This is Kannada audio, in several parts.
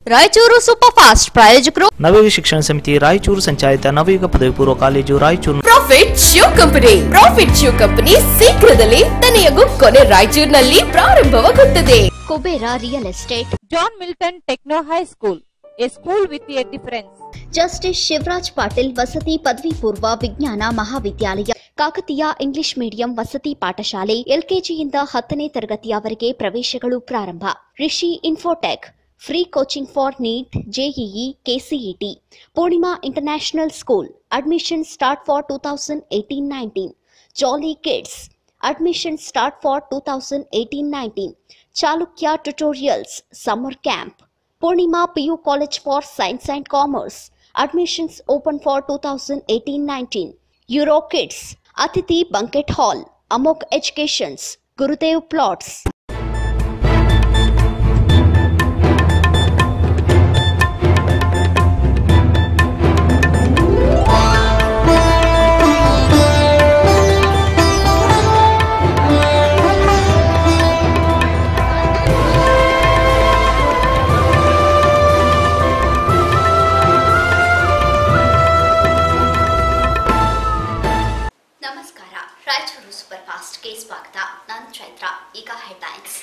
ರಾಯಚೂರು ಸೂಪರ್ ಫಾಸ್ಟ್ ಪ್ರಾಯೋಜಕರು ನವಯುಗ ಶಿಕ್ಷಣ ಸಮಿತಿ ರಾಯಚೂರು ಸಂಚಾಲಿತ ನವಯುಗ ಪದವಿ ಪೂರ್ವ college Raichur profit shoe company profit shoe company ಶೀಘ್ರದಲ್ಲೇ ತನೆಯಗೂ ಕೊನೆ ರಾಯಚೂರಿನಲ್ಲಿ ಪ್ರಾರಂಭವಾಗುತ್ತದೆ Kubera real estate John Milton Techno High School, a school with a difference. Justice Shivraj Patil ವಸತಿ ಪದವಿ ಪೂರ್ವ ವಿಜ್ಞಾನ ಮಹಾವಿದ್ಯಾಲಯ ಕಾಕತೀಯ ಇಂಗ್ಲಿಷ್ ಮೀಡಿಯಂ ವಸತಿ ಪಾಠಶಾಲೆ ಎಲ್ಕೆಜಿಯಿಂದ ಹತ್ತನೇ ತರಗತಿಯವರೆಗೆ ಪ್ರವೇಶಗಳು ಪ್ರಾರಂಭ Rishi Infotech free coaching for NEET JEE KCET Purnima international school admission start for two thousand eighteen nineteen jolly kids admission start for two thousand eighteen nineteen Chalukya tutorials summer camp Purnima PU college for science and commerce admissions open for two thousand eighteen nineteen euro kids Athithi banquet hall Amok educations Gurudev plots ನಮಸ್ಕಾರ ರಾಯಚೂರು ಸೂಪರ್ ಫಾಸ್ಟ್ಗೆ ಸ್ವಾಗತ ನಾನು ಚೈತ್ರ ಈಗ ಹೆಡ್ಲೈನ್ಸ್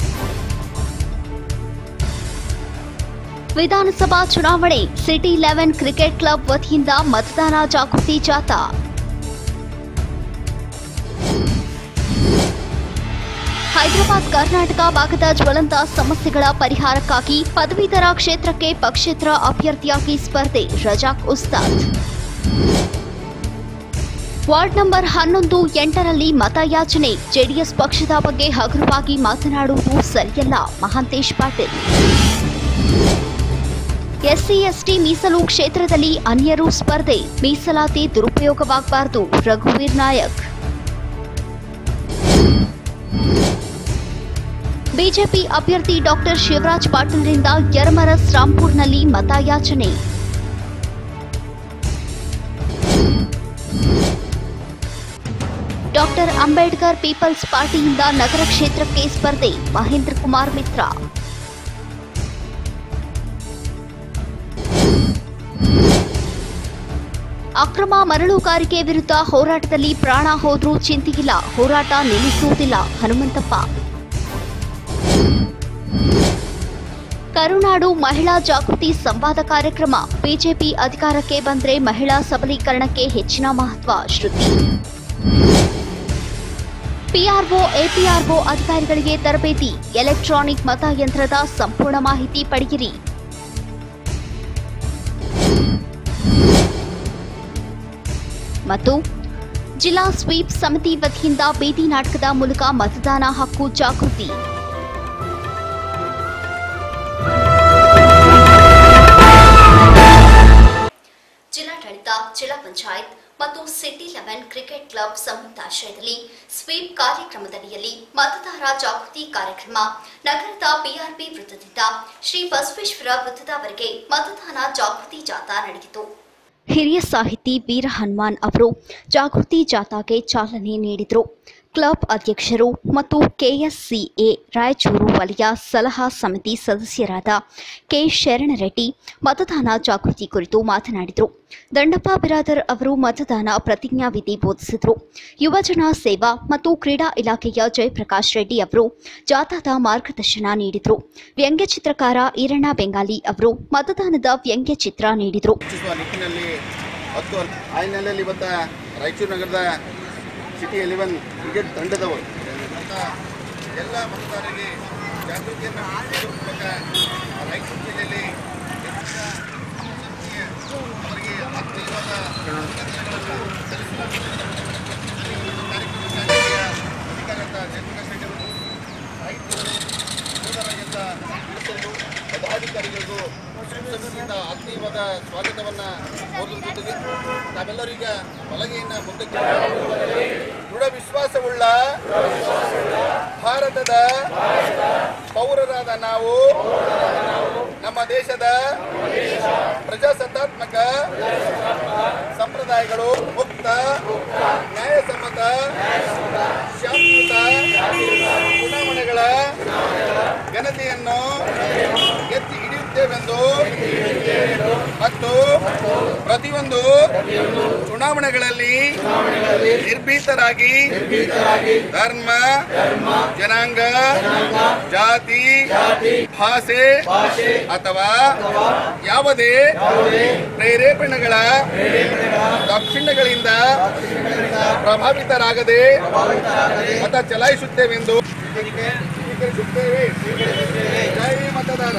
ವಿಧಾನಸಭಾ ಚುನಾವಣೆ ಸಿಟಿ ಲೆವೆನ್ ಕ್ರಿಕೆಟ್ ಕ್ಲಬ್ ವತಿಯಿಂದ ಮತದಾನ ಜಾಗೃತಿ ಜಾಥಾ ಹೈದರಾಬಾದ್ ಕರ್ನಾಟಕ ಭಾಗದ ಜ್ವಲಂತ ಸಮಸ್ಯೆಗಳ ಪರಿಹಾರಕ್ಕಾಗಿ ಪದವೀಧರ ಕ್ಷೇತ್ರಕ್ಕೆ ಪಕ್ಷೇತರ ಅಭ್ಯರ್ಥಿಯಾಗಿ ಸ್ಪರ್ಧೆ ರಜಾಕ್ ಉಸ್ತಾದ್ ವಾರ್ಡ್ ನಂಬರ್ ಹನ್ನೊಂದು ಎಂಟರಲ್ಲಿ ಮತಯಾಚನೆ ಜೆಡಿಎಸ್ ಪಕ್ಷದ ಬಗ್ಗೆ ಹಗುರವಾಗಿ ಮಾತನಾಡುವುದು ಸರಿಯಲ್ಲ ಮಹಾಂತೇಶ್ ಪಾಟೀಲ್ ಎಸ್ಸಿ ಎಸ್ಟಿ ಮೀಸಲು ಕ್ಷೇತ್ರದಲ್ಲಿ ಅನ್ಯರು ಸ್ಪರ್ಧೆ ಮೀಸಲಾತಿ ದುರುಪಯೋಗವಾಗಬಾರದು ರಘುವೀರ್ ನಾಯಕ್ ಬಿಜೆಪಿ ಅಭ್ಯರ್ಥಿ ಡಾಕ್ಟರ್ ಶಿವರಾಜ್ ಪಾಟೀಲ್ರಿಂದ ಯರಮರಸ್ ರಾಂಪುರ್ನಲ್ಲಿ ಮತಯಾಚನೆ ಡಾಕ್ಟರ್ ಅಂಬೇಡ್ಕರ್ ಪೀಪಲ್ಸ್ ಪಾರ್ಟಿಯಿಂದ ನಗರ ಕ್ಷೇತ್ರಕ್ಕೆ ಸ್ಪರ್ಧೆ ಮಹೇಂದ್ರ ಕುಮಾರ್ ಮಿತ್ರ ಅಕ್ರಮ ಮರಳುಗಾರಿಕೆ ವಿರುದ್ಧ ಹೋರಾಟದಲ್ಲಿ ಪ್ರಾಣ ಹೋದ್ರೂ ಚಿಂತೆಯಿಲ್ಲ ಹೋರಾಟ ನಿಲ್ಲಿಸುವುದಿಲ್ಲ ಹನುಮಂತಪ್ಪ ಕರುನಾಡು ಮಹಿಳಾ ಜಾಗೃತಿ ಸಂವಾದ ಕಾರ್ಯಕ್ರಮ ಬಿಜೆಪಿ ಅಧಿಕಾರಕ್ಕೆ ಬಂದ್ರೆ ಮಹಿಳಾ ಸಬಲೀಕರಣಕ್ಕೆ ಹೆಚ್ಚಿನ ಮಹತ್ವ ಶ್ರುತಿ ಪಿಆರ್ಒ ಎಪಿಆರ್ಒ ಅಧಿಕಾರಿಗಳಿಗೆ ತರಬೇತಿ ಎಲೆಕ್ಟ್ರಾನಿಕ್ ಮತಯಂತ್ರದ ಸಂಪೂರ್ಣ ಮಾಹಿತಿ ಪಡೆಯಿರಿ ಮತ್ತು ಜಿಲ್ಲಾ ಸ್ವೀಪ್ ಸಮಿತಿ ವತಿಯಿಂದ ಬೀದಿ ನಾಟಕದ ಮೂಲಕ ಮತದಾನ ಹಕ್ಕು ಜಾಗೃತಿ ಜಿಲ್ಲಾಡಳಿತ ಜಿಲ್ಲಾ ಪಂಚಾಯತ್ ಮತ್ತು ಸಿಟಿ ಲೆವೆನ್ ಕ್ರಿಕೆಟ್ ಕ್ಲಬ್ ಸಂಯುಕ್ತಾಶ್ರಯದಲ್ಲಿ ಸ್ವೀಪ್ ಕಾರ್ಯಕ್ರಮದಡಿಯಲ್ಲಿ ಮತದಾರ ಜಾಗೃತಿ ಕಾರ್ಯಕ್ರಮ ನಗರದ ಬಿಆರ್ಬಿ ವೃತ್ತದಿಂದ ಶ್ರೀ ಬಸವೇಶ್ವರ ವೃತ್ತದವರೆಗೆ ಮತದಾನ ಜಾಗೃತಿ ಜಾಥಾ ನಡೆಯಿತು ಹಿರಿಯ ಸಾಹಿತಿ ವೀರ ಹನುಮಾನ್ ಅವರು ಜಾಗೃತಿ ಜಾಥಾಗೆ ಚಾಲನೆ ನೀಡಿದರು ಕ್ಲಬ್ ಅಧ್ಯಕ್ಷರು ಮತ್ತು ಕೆಎಸ್ಸಿಎ ರಾಯಚೂರು ವಲಯ ಸಲಹಾ ಸಮಿತಿ ಸದಸ್ಯರಾದ ಕೆ ಶರಣರೆಡ್ಡಿ ಮತದಾನ ಜಾಗೃತಿ ಕುರಿತು ಮಾತನಾಡಿದರು ದಂಡಪ್ಪ ಬಿರಾದರ್ ಅವರು ಮತದಾನ ಪ್ರತಿಜ್ಞಾವಿಧಿ ಬೋಧಿಸಿದರು ಯುವಜನ ಸೇವಾ ಮತ್ತು ಕ್ರೀಡಾ ಇಲಾಖೆಯ ಜಯಪ್ರಕಾಶ್ ರೆಡ್ಡಿ ಅವರು ಜಾಥಾದ ಮಾರ್ಗದರ್ಶನ ನೀಡಿದರು ವ್ಯಂಗ್ಯ ಚಿತ್ರಕಾರ ಈರಣ್ಣ ಬೆಂಗಾಲಿ ಅವರು ಮತದಾನದ ವ್ಯಂಗ್ಯ ಚಿತ್ರ ನೀಡಿದರು ಹೆಚ್ಚಿಸುವ ನಿಟ್ಟಿನಲ್ಲಿ ಮತ್ತು ಆ ಹಿನ್ನೆಲೆಯಲ್ಲಿ ಇವತ್ತು ರಾಯಚೂರು ನಗರದ ಸಿಟಿ ಎಲೆವೆನ್ ಕ್ರಿಕೆಟ್ ತಂಡದವರು ಅಂತ ಎಲ್ಲ ಮತದಾರರಿಗೆ ಜಾಗೃತಿಯನ್ನು ಮೂಡಿಸುವ ಮೂಲಕ ರಾಯಚೂರು ಜಿಲ್ಲೆಯಲ್ಲಿ ಹೆಚ್ಚಿನ ಸಂಖ್ಯೆಯ ಅವರಿಗೆ ಆತ್ಮೀಯವಾದ ಅಭಿನಂದನೆಗಳನ್ನು ಸಲ್ಲಿಸಲಾಗುತ್ತದೆ. ಈ ಒಂದು ಕಾರ್ಯಕ್ರಮಕ್ಕೆ ಅಧಿಕಾರದ ಜಯಪ್ರಕಾಶ್ ರೆಡ್ಡಿ ಅವರು ರಾಯಚೂರು ಸೋದರರಿಂದ ಸದಸ್ಯರು ಪದಾಧಿಕಾರಿಗಳಿಗೂ ಸಮಿತಿಯಿಂದ ಆತ್ಮೀಯವಾದ ಸ್ವಾಗತವನ್ನ ಕೋರಲು ಜೊತೆಗೆ ನಾವೆಲ್ಲರೂ ಈಗ ಬಲಗೆಯಿಂದ ಮುಂದಕ್ಕೆ ದೃಢ ವಿಶ್ವಾಸವುಳ್ಳ ಭಾರತದ ಪೌರರಾದ ನಾವು ನಮ್ಮ ದೇಶದ ಪ್ರಜಾಸತ್ತಾತ್ಮಕ ಸಂಪ್ರದಾಯಗಳು ಮುಕ್ತ ನ್ಯಾಯಸಮ್ಮತ ಶಾಂತಿಯುತ ಚುನಾವಣೆಗಳ ಘನತೆಯನ್ನು ಎತ್ತಿ ಹಿಡಿಯುತ್ತವೆ ಇರುತ್ತೇವೆಂದು ಮತ್ತು ಪ್ರತಿಯೊಂದು ಚುನಾವಣೆಗಳಲ್ಲಿ ನಿರ್ಭೀತರಾಗಿ ಧರ್ಮ ಜನಾಂಗ ಜಾತಿ ಭಾಷೆ ಅಥವಾ ಯಾವುದೇ ಪ್ರೇರೇಪಣೆಗಳ ದಕ್ಷಿಣಗಳಿಂದ ಪ್ರಭಾವಿತರಾಗದೆ ಮತ ಚಲಾಯಿಸುತ್ತೇವೆಂದು ಸ್ವೀಕರಿಸುತ್ತೇವೆ ಜೈ ಮತದಾರ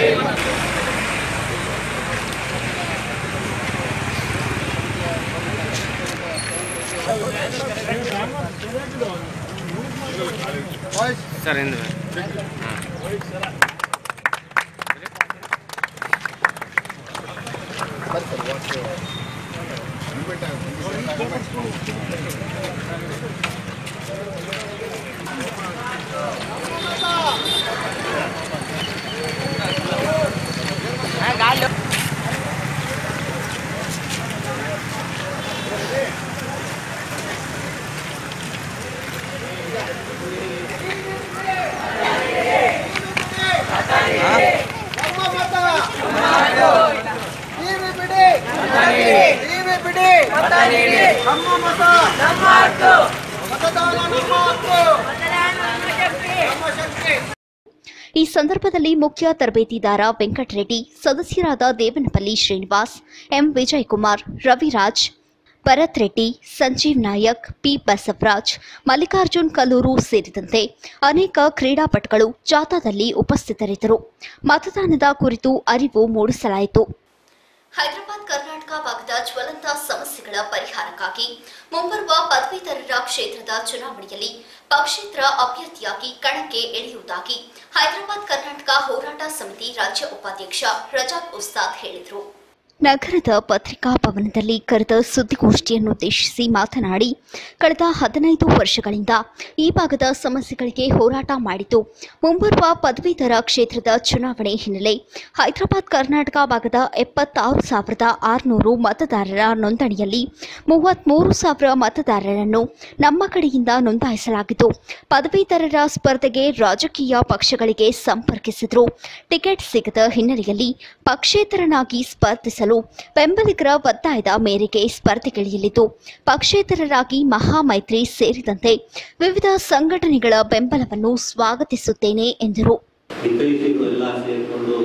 ಈ ಸಂದರ್ಭದಲ್ಲಿ ಮುಖ್ಯ ತರಬೇತಿದಾರ ವೆಂಕಟರೆಡ್ಡಿ ಸದಸ್ಯರಾದ ದೇವನಪಲ್ಲಿ ಶ್ರೀನಿವಾಸ್ ಎಂ ವಿಜಯಕುಮಾರ್ ರವಿರಾಜ್ ಭರತ್ ರೆಡ್ಡಿ ಸಂಜೀವ್ ನಾಯಕ್ ಪಿ ಬಸವರಾಜ್ ಮಲ್ಲಿಕಾರ್ಜುನ್ ಕಲ್ಲೂರು ಸೇರಿದಂತೆ ಅನೇಕ ಕ್ರೀಡಾಪಟುಗಳು ಜಾಥಾದಲ್ಲಿ ಉಪಸ್ಥಿತರಿದ್ದರು ಮತದಾನದ ಕುರಿತು ಅರಿವು ಮೂಡಿಸಲಾಯಿತು ಹೈದರಾಬಾದ್ ಕರ್ನಾಟಕ ಭಾಗದ ಜ್ವಲಂತ ಸಮಸ್ಯೆಗಳ ಪರಿಹಾರಕ್ಕಾಗಿ ಮುಂಬರುವ ಪದವೀಧರರ ಕ್ಷೇತ್ರದ ಚುನಾವಣೆಯಲ್ಲಿ ಪಕ್ಷೇತರ ಅಭ್ಯರ್ಥಿಯಾಗಿ ಕಣಕ್ಕೆ ಇಳಿಯುವುದಾಗಿ ಹೈದರಾಬಾದ್ ಕರ್ನಾಟಕ ಹೋರಾಟ ಸಮಿತಿ ರಾಜ್ಯ ಉಪಾಧ್ಯಕ್ಷ ರಜಾಕ್ ಉಸ್ತಾದ್ ಹೇಳಿದರು ನಗರದ ಪತ್ರಿಕಾ ಭವನದಲ್ಲಿ ಕರೆದ ಸುದ್ದಿಗೋಷ್ಠಿಯನ್ನುದ್ದೇಶಿಸಿ ಮಾತನಾಡಿ ಕಳೆದ ಹದಿನೈದು ವರ್ಷಗಳಿಂದ ಈ ಭಾಗದ ಸಮಸ್ಯೆಗಳಿಗೆ ಹೋರಾಟ ಮಾಡಿದ್ದು ಮುಂಬರುವ ಪದವೀಧರ ಕ್ಷೇತ್ರದ ಚುನಾವಣೆ ಹಿನ್ನೆಲೆ ಹೈದರಾಬಾದ್ ಕರ್ನಾಟಕ ಭಾಗದ ಎಪ್ಪತ್ತಾರು ಸಾವಿರದ ಆರುನೂರು ಮತದಾರರ ನೋಂದಣಿಯಲ್ಲಿ ಮೂವತ್ಮೂರು ಸಾವಿರ ಮತದಾರರನ್ನು ನಮ್ಮ ಕಡೆಯಿಂದ ನೋಂದಾಯಿಸಲಾಗಿದ್ದು ಪದವೀಧರರ ಸ್ಪರ್ಧೆಗೆ ರಾಜಕೀಯ ಪಕ್ಷಗಳಿಗೆ ಸಂಪರ್ಕಿಸಿದ್ರು ಟಿಕೆಟ್ ಸಿಗದ ಹಿನ್ನೆಲೆಯಲ್ಲಿ ಪಕ್ಷೇತರನಾಗಿ ಸ್ಪರ್ಧಿಸಲು ಬೆಂಬಲಿಗರ ಒತ್ತಾಯದ ಮೇರೆಗೆ ಸ್ಪರ್ಧೆಗಿಳಿಯಲಿದ್ದು ಪಕ್ಷೇತರರಾಗಿ ಮಹಾಮೈತ್ರಿ ಸೇರಿದಂತೆ ವಿವಿಧ ಸಂಘಟನೆಗಳ ಬೆಂಬಲವನ್ನು ಸ್ವಾಗತಿಸುತ್ತೇನೆ ಎಂದರು ಹಿತೈಷಿಗಳು ಎಲ್ಲ ಸೇರಿಕೊಂಡು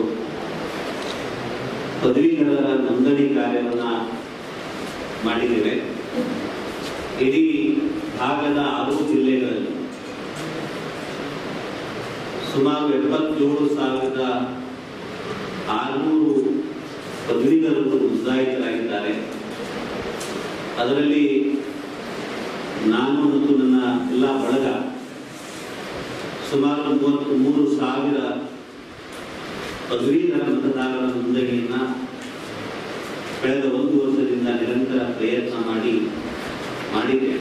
ಪದವೀಧರರ ನೋಂದಣಿ ಕಾರ್ಯವನ್ನ ಮಾಡಿದ್ದೇವೆ ಇಡೀ ಭಾಗದ ಆರು ಜಿಲ್ಲೆಗಳಲ್ಲಿ ಸುಮಾರು ಎಪ್ಪತ್ತೇಳು ಸಾವಿರದ ಆರುನೂರು ಪದವೀಧರರು ನೋಂದಾಯಿತರಾಗಿದ್ದಾರೆ ಅದರಲ್ಲಿ ನಾನು ಮತ್ತು ನನ್ನ ಎಲ್ಲ ಬಳಗ ಸುಮಾರು ಮೂವತ್ತು ಮೂರು ಸಾವಿರ ಪದವೀಧರ ಮತದಾರರ ನೋಂದಣಿಯನ್ನ ಕಳೆದ ಒಂದು ವರ್ಷದಿಂದ ನಿರಂತರ ಪ್ರಯತ್ನ ಮಾಡಿ ಮಾಡಿದ್ದೇವೆ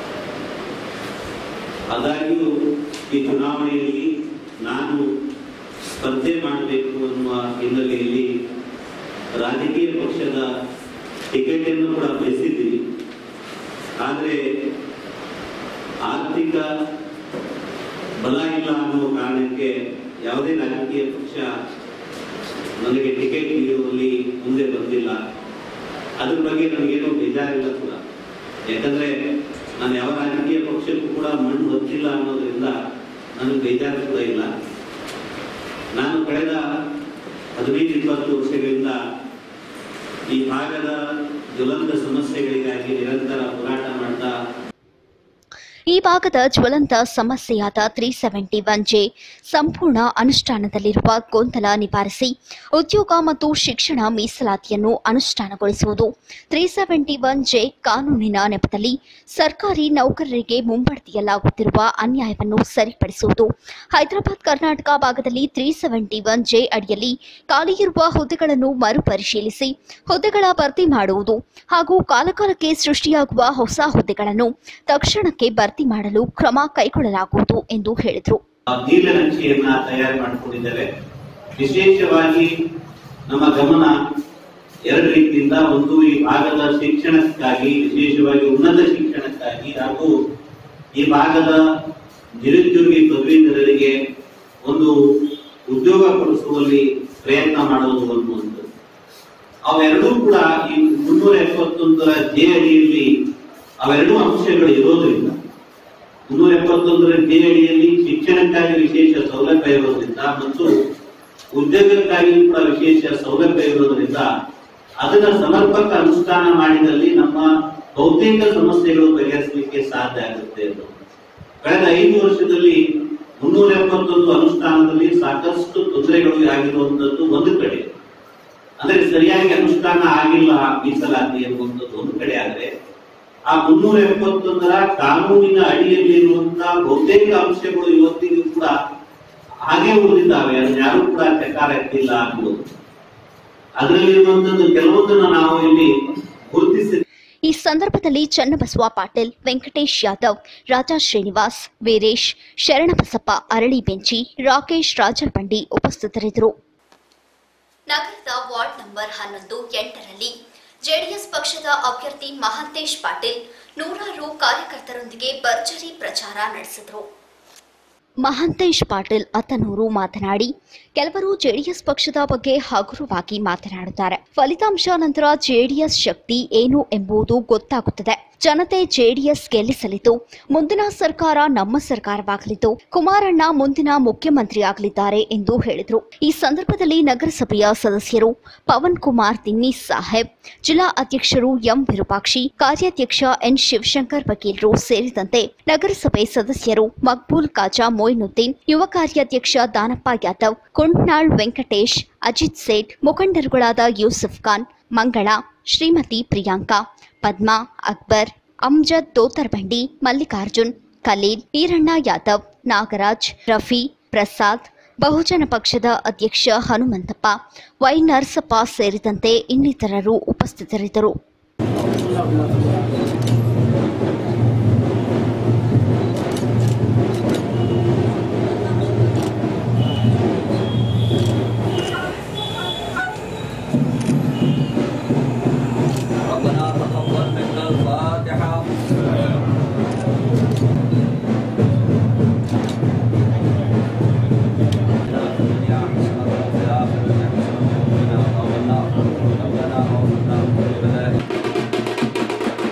ಆದಾಗ್ಯೂ ಈ ಚುನಾವಣೆಯಲ್ಲಿ ನಾನು ಸ್ಪರ್ಧೆ ಮಾಡಬೇಕು ಅನ್ನುವ ಹಿನ್ನೆಲೆಯಲ್ಲಿ ರಾಜಕೀಯ ಪಕ್ಷದ ಟಿಕೆಟ್ ಅನ್ನು ಕೂಡ ಬಯಸಿದ್ದೀವಿ ಆದರೆ ಆರ್ಥಿಕ ಬಲ ಇಲ್ಲ ಅನ್ನುವ ಕಾರಣಕ್ಕೆ ಯಾವುದೇ ರಾಜಕೀಯ ಪಕ್ಷ ನನಗೆ ಟಿಕೆಟ್ ನೀಡುವಲ್ಲಿ ಮುಂದೆ ಬಂದಿಲ್ಲ ಅದ್ರ ಬಗ್ಗೆ ನನಗೇನು ಬೇಜಾರಿಲ್ಲ ಕೂಡ ಯಾಕಂದ್ರೆ ನಾನು ಯಾವ ರಾಜಕೀಯ ಪಕ್ಷಕ್ಕೂ ಕೂಡ ಮಣ್ಣು ಹೊತ್ತಿಲ್ಲ ಅನ್ನೋದ್ರಿಂದ ನನಗೆ ಬೇಜಾರು ಕೂಡ ಇಲ್ಲ ನಾನು ಕಳೆದ ಹದಿನೈದು ಇಪ್ಪತ್ತು ವರ್ಷಗಳಿಂದ ಈ ಭಾಗದ ಜ್ವಲಂತ ಸಮಸ್ಯೆಗಳಿಗಾಗಿ ನಿರಂತರ ಹೋರಾಟ ಮಾಡ್ತಾ ಈ ಭಾಗದ ಜ್ವಲಂತ ಸಮಸ್ಯೆಯಾದ ತ್ರೀ ಸೆವೆಂಟಿ ಒನ್ ಜೆ ಸಂಪೂರ್ಣ ಅನುಷ್ಠಾನದಲ್ಲಿರುವ ಗೊಂದಲ ನಿವಾರಿಸಿ ಉದ್ಯೋಗ ಮತ್ತು ಶಿಕ್ಷಣ ಮೀಸಲಾತಿಯನ್ನು ಅನುಷ್ಠಾನಗೊಳಿಸುವುದು ತ್ರೀ ಸೆವೆಂಟಿ ಒನ್ ಜೆ ಕಾನೂನಿನ ನೆಪದಲ್ಲಿ ಸರ್ಕಾರಿ ನೌಕರರಿಗೆ ಮುಂಬಡ್ತಿಯಲ್ಲಾಗುತ್ತಿರುವ ಅನ್ಯಾಯವನ್ನು ಸರಿಪಡಿಸುವುದು ಹೈದರಾಬಾದ್ ಕರ್ನಾಟಕ ಭಾಗದಲ್ಲಿ ತ್ರೀ ಸೆವೆಂಟಿ ಒನ್ ಜೆ ಅಡಿಯಲ್ಲಿ ಖಾಲಿಯಿರುವ ಹುದ್ದೆಗಳನ್ನು ಮರುಪರಿಶೀಲಿಸಿ ಹುದ್ದೆಗಳ ಭರ್ತಿ ಮಾಡುವುದು ಹಾಗೂ ಕಾಲಕಾಲಕ್ಕೆ ಸೃಷ್ಟಿಯಾಗುವ ಹೊಸ ಹುದ್ದೆಗಳನ್ನು ತಕ್ಷಣಕ್ಕೆ ಭರ್ತಿ ಮಾಡಲು ಕ್ರಮ ಕೈಗೊಳ್ಳಲಾಗುವುದು ಎಂದು ಹೇಳಿದರು ಆ ನೀಲನಕ್ಷೆಯನ್ನ ತಯಾರು ಮಾಡಿಕೊಂಡಿದ್ದೇವೆ ವಿಶೇಷವಾಗಿ ನಮ್ಮ ಗಮನ ಎರಡು ರೀತಿಯಿಂದ ಒಂದು ಈ ಭಾಗದ ಶಿಕ್ಷಣಕ್ಕಾಗಿ ವಿಶೇಷವಾಗಿ ಉನ್ನತ ಶಿಕ್ಷಣಕ್ಕಾಗಿ ಹಾಗೂ ಈ ಭಾಗದ ನಿರುದ್ಯೋಗಿ ಪದವೀಧರರಿಗೆ ಒಂದು ಉದ್ಯೋಗ ಕೊಡಿಸುವಲ್ಲಿ ಪ್ರಯತ್ನ ಮಾಡೋದು ಅನ್ನುವಂಥದ್ದು ಅವೆರಡೂ ಕೂಡ ಈ ಮುನ್ನೂರ ಎಪ್ಪತ್ತೊಂದರ ಜೆ ಅಡಿಯಲ್ಲಿ ಅವೆರಡೂ ಅಂಶಗಳು ಇರೋದ್ರಿಂದ ಮುನ್ನೂರ ಎಪ್ಪತ್ತೊಂದರ ಜೆ ಅಡಿಯಲ್ಲಿ ಶಿಕ್ಷಣಕ್ಕಾಗಿ ವಿಶೇಷ ಸೌಲಭ್ಯ ಇರೋದ್ರಿಂದ ಮತ್ತು ಉದ್ಯೋಗಕ್ಕಾಗಿ ಕೂಡ ವಿಶೇಷ ಸೌಲಭ್ಯ ಇರೋದ್ರಿಂದ ಅದನ್ನ ಸಮರ್ಪಕ ಅನುಷ್ಠಾನ ಮಾಡಿದಲ್ಲಿ ನಮ್ಮ ಬಹುತೇಕ ಸಮಸ್ಯೆಗಳು ಬಗೆಹರಿಸಲಿಕ್ಕೆ ಸಾಧ್ಯ ಆಗುತ್ತೆ ಅಂತ ಕಳೆದ ಐದು ವರ್ಷದಲ್ಲಿ ಮುನ್ನೂರ ಎಪ್ಪತ್ತೊಂದು ಅನುಷ್ಠಾನದಲ್ಲಿ ಸಾಕಷ್ಟು ತೊಂದರೆಗಳು ಆಗಿರುವಂತದ್ದು ಒಂದು ಕಡೆ ಅಂದ್ರೆ ಸರಿಯಾಗಿ ಅನುಷ್ಠಾನ ಆಗಿಲ್ಲ ಮೀಸಲಾತಿ ಅನ್ನುವಂಥದ್ದು ಒಂದು ಕಡೆ ಆದ್ರೆ ಆ ಮುನ್ನೂರ ಎಪ್ಪತ್ತೊಂದರ ಕಾನೂನಿನ ಅಡಿಯಲ್ಲಿರುವಂತಹ ಬಹುತೇಕ ಅಂಶಗಳು ಇವತ್ತಿಗೂ ಕೂಡ ಹಾಗೆ ಉಳಿದಿದ್ದಾವೆ ಅದನ್ನ ಯಾರು ಕೂಡ ಚಕಾರ ಎತ್ತಿಲ್ಲ ಅನ್ನೋದು ಅದರಲ್ಲಿರುವಂತದ್ದು ಕೆಲವೊಂದನ್ನು ನಾವು ಇಲ್ಲಿ ಗುರುತಿಸಿ ಈ ಸಂದರ್ಭದಲ್ಲಿ ಚನ್ನಬಸವ ಪಾಟೀಲ್ ವೆಂಕಟೇಶ್ ಯಾದವ್ ರಾಜಾ ಶ್ರೀನಿವಾಸ್ ವೀರೇಶ್ ಶರಣಬಸಪ್ಪ ಅರಳಿ ಬೆಂಚಿ ರಾಕೇಶ್ ರಾಜಲ್ಬಂಡಿ ಉಪಸ್ಥಿತರಿದ್ದರು ನಗರದ ವಾರ್ಡ್ ನಂಬರ್ ಹನ್ನೊಂದು ಎಂಟರಲ್ಲಿ ಜೆಡಿಎಸ್ ಪಕ್ಷದ ಅಭ್ಯರ್ಥಿ ಮಹಾಂತೇಶ್ ಪಾಟೀಲ್ ನೂರಾರು ಕಾರ್ಯಕರ್ತರೊಂದಿಗೆ ಭರ್ಜರಿ ಪ್ರಚಾರ ನಡೆಸಿದರು ಮಹಾಂತೇಶ್ ಪಾಟೀಲ್ ಅತನೂರು ಮಾತನಾಡಿ ಕೆಲವರು ಜೆಡಿಎಸ್ ಪಕ್ಷದ ಬಗ್ಗೆ ಹಗುರವಾಗಿ ಮಾತನಾಡುತ್ತಾರೆ ಫಲಿತಾಂಶ ನಂತರ ಜೆಡಿಎಸ್ ಶಕ್ತಿ ಏನು ಎಂಬುದು ಗೊತ್ತಾಗುತ್ತದೆ ಜನತೆ ಜೆಡಿಎಸ್ ಗೆಲ್ಲಿಸಲಿದ್ದು ಮುಂದಿನ ಸರ್ಕಾರ ನಮ್ಮ ಸರ್ಕಾರವಾಗಲಿದ್ದು ಕುಮಾರಣ್ಣ ಮುಂದಿನ ಮುಖ್ಯಮಂತ್ರಿಯಾಗಲಿದ್ದಾರೆ ಎಂದು ಹೇಳಿದರು ಈ ಸಂದರ್ಭದಲ್ಲಿ ನಗರಸಭೆಯ ಸದಸ್ಯರು ಪವನ್ ಕುಮಾರ್ ದಿನ್ನಿ ಸಾಹೇಬ್ ಜಿಲ್ಲಾ ಅಧ್ಯಕ್ಷರು ಎಂ ವಿರೂಪಾಕ್ಷಿ ಕಾರ್ಯಾಧ್ಯಕ್ಷ ಎನ್ ಶಿವಶಂಕರ್ ವಕೀಲರು ಸೇರಿದಂತೆ ನಗರಸಭೆ ಸದಸ್ಯರು ಮಕ್ಬೂಲ್ ಕಾಜಾ ಮೊಯ್ನುದ್ದೀನ್ ಯುವ ಕಾರ್ಯಾಧ್ಯಕ್ಷ ದಾನಪ್ಪ ಯಾದವ್ ಕುಂಟ್ನಾಳ್ ವೆಂಕಟೇಶ್ ಅಜಿತ್ ಸೇಠ್ ಮುಖಂಡರುಗಳಾದ ಯೂಸುಫ್ ಖಾನ್ ಮಂಗಳ ಶ್ರೀಮತಿ ಪ್ರಿಯಾಂಕಾ ಪದ್ಮಾ ಅಕ್ಬರ್ ಅಮ್ಜದ್ ದೋತರ್ಬಂಡಿ ಮಲ್ಲಿಕಾರ್ಜುನ್ ಖಲೀಲ್ ಈರಣ್ಣ ಯಾದವ್ ನಾಗರಾಜ್ ರಫಿ ಪ್ರಸಾದ್ ಬಹುಜನ ಪಕ್ಷದ ಅಧ್ಯಕ್ಷ ಹನುಮಂತಪ್ಪ ವೈ ನರಸಪ್ಪ ಸೇರಿದಂತೆ ಇನ್ನಿತರರು ಉಪಸ್ಥಿತರಿದ್ದರು ربنا تقبل منا الفاتحة ربنا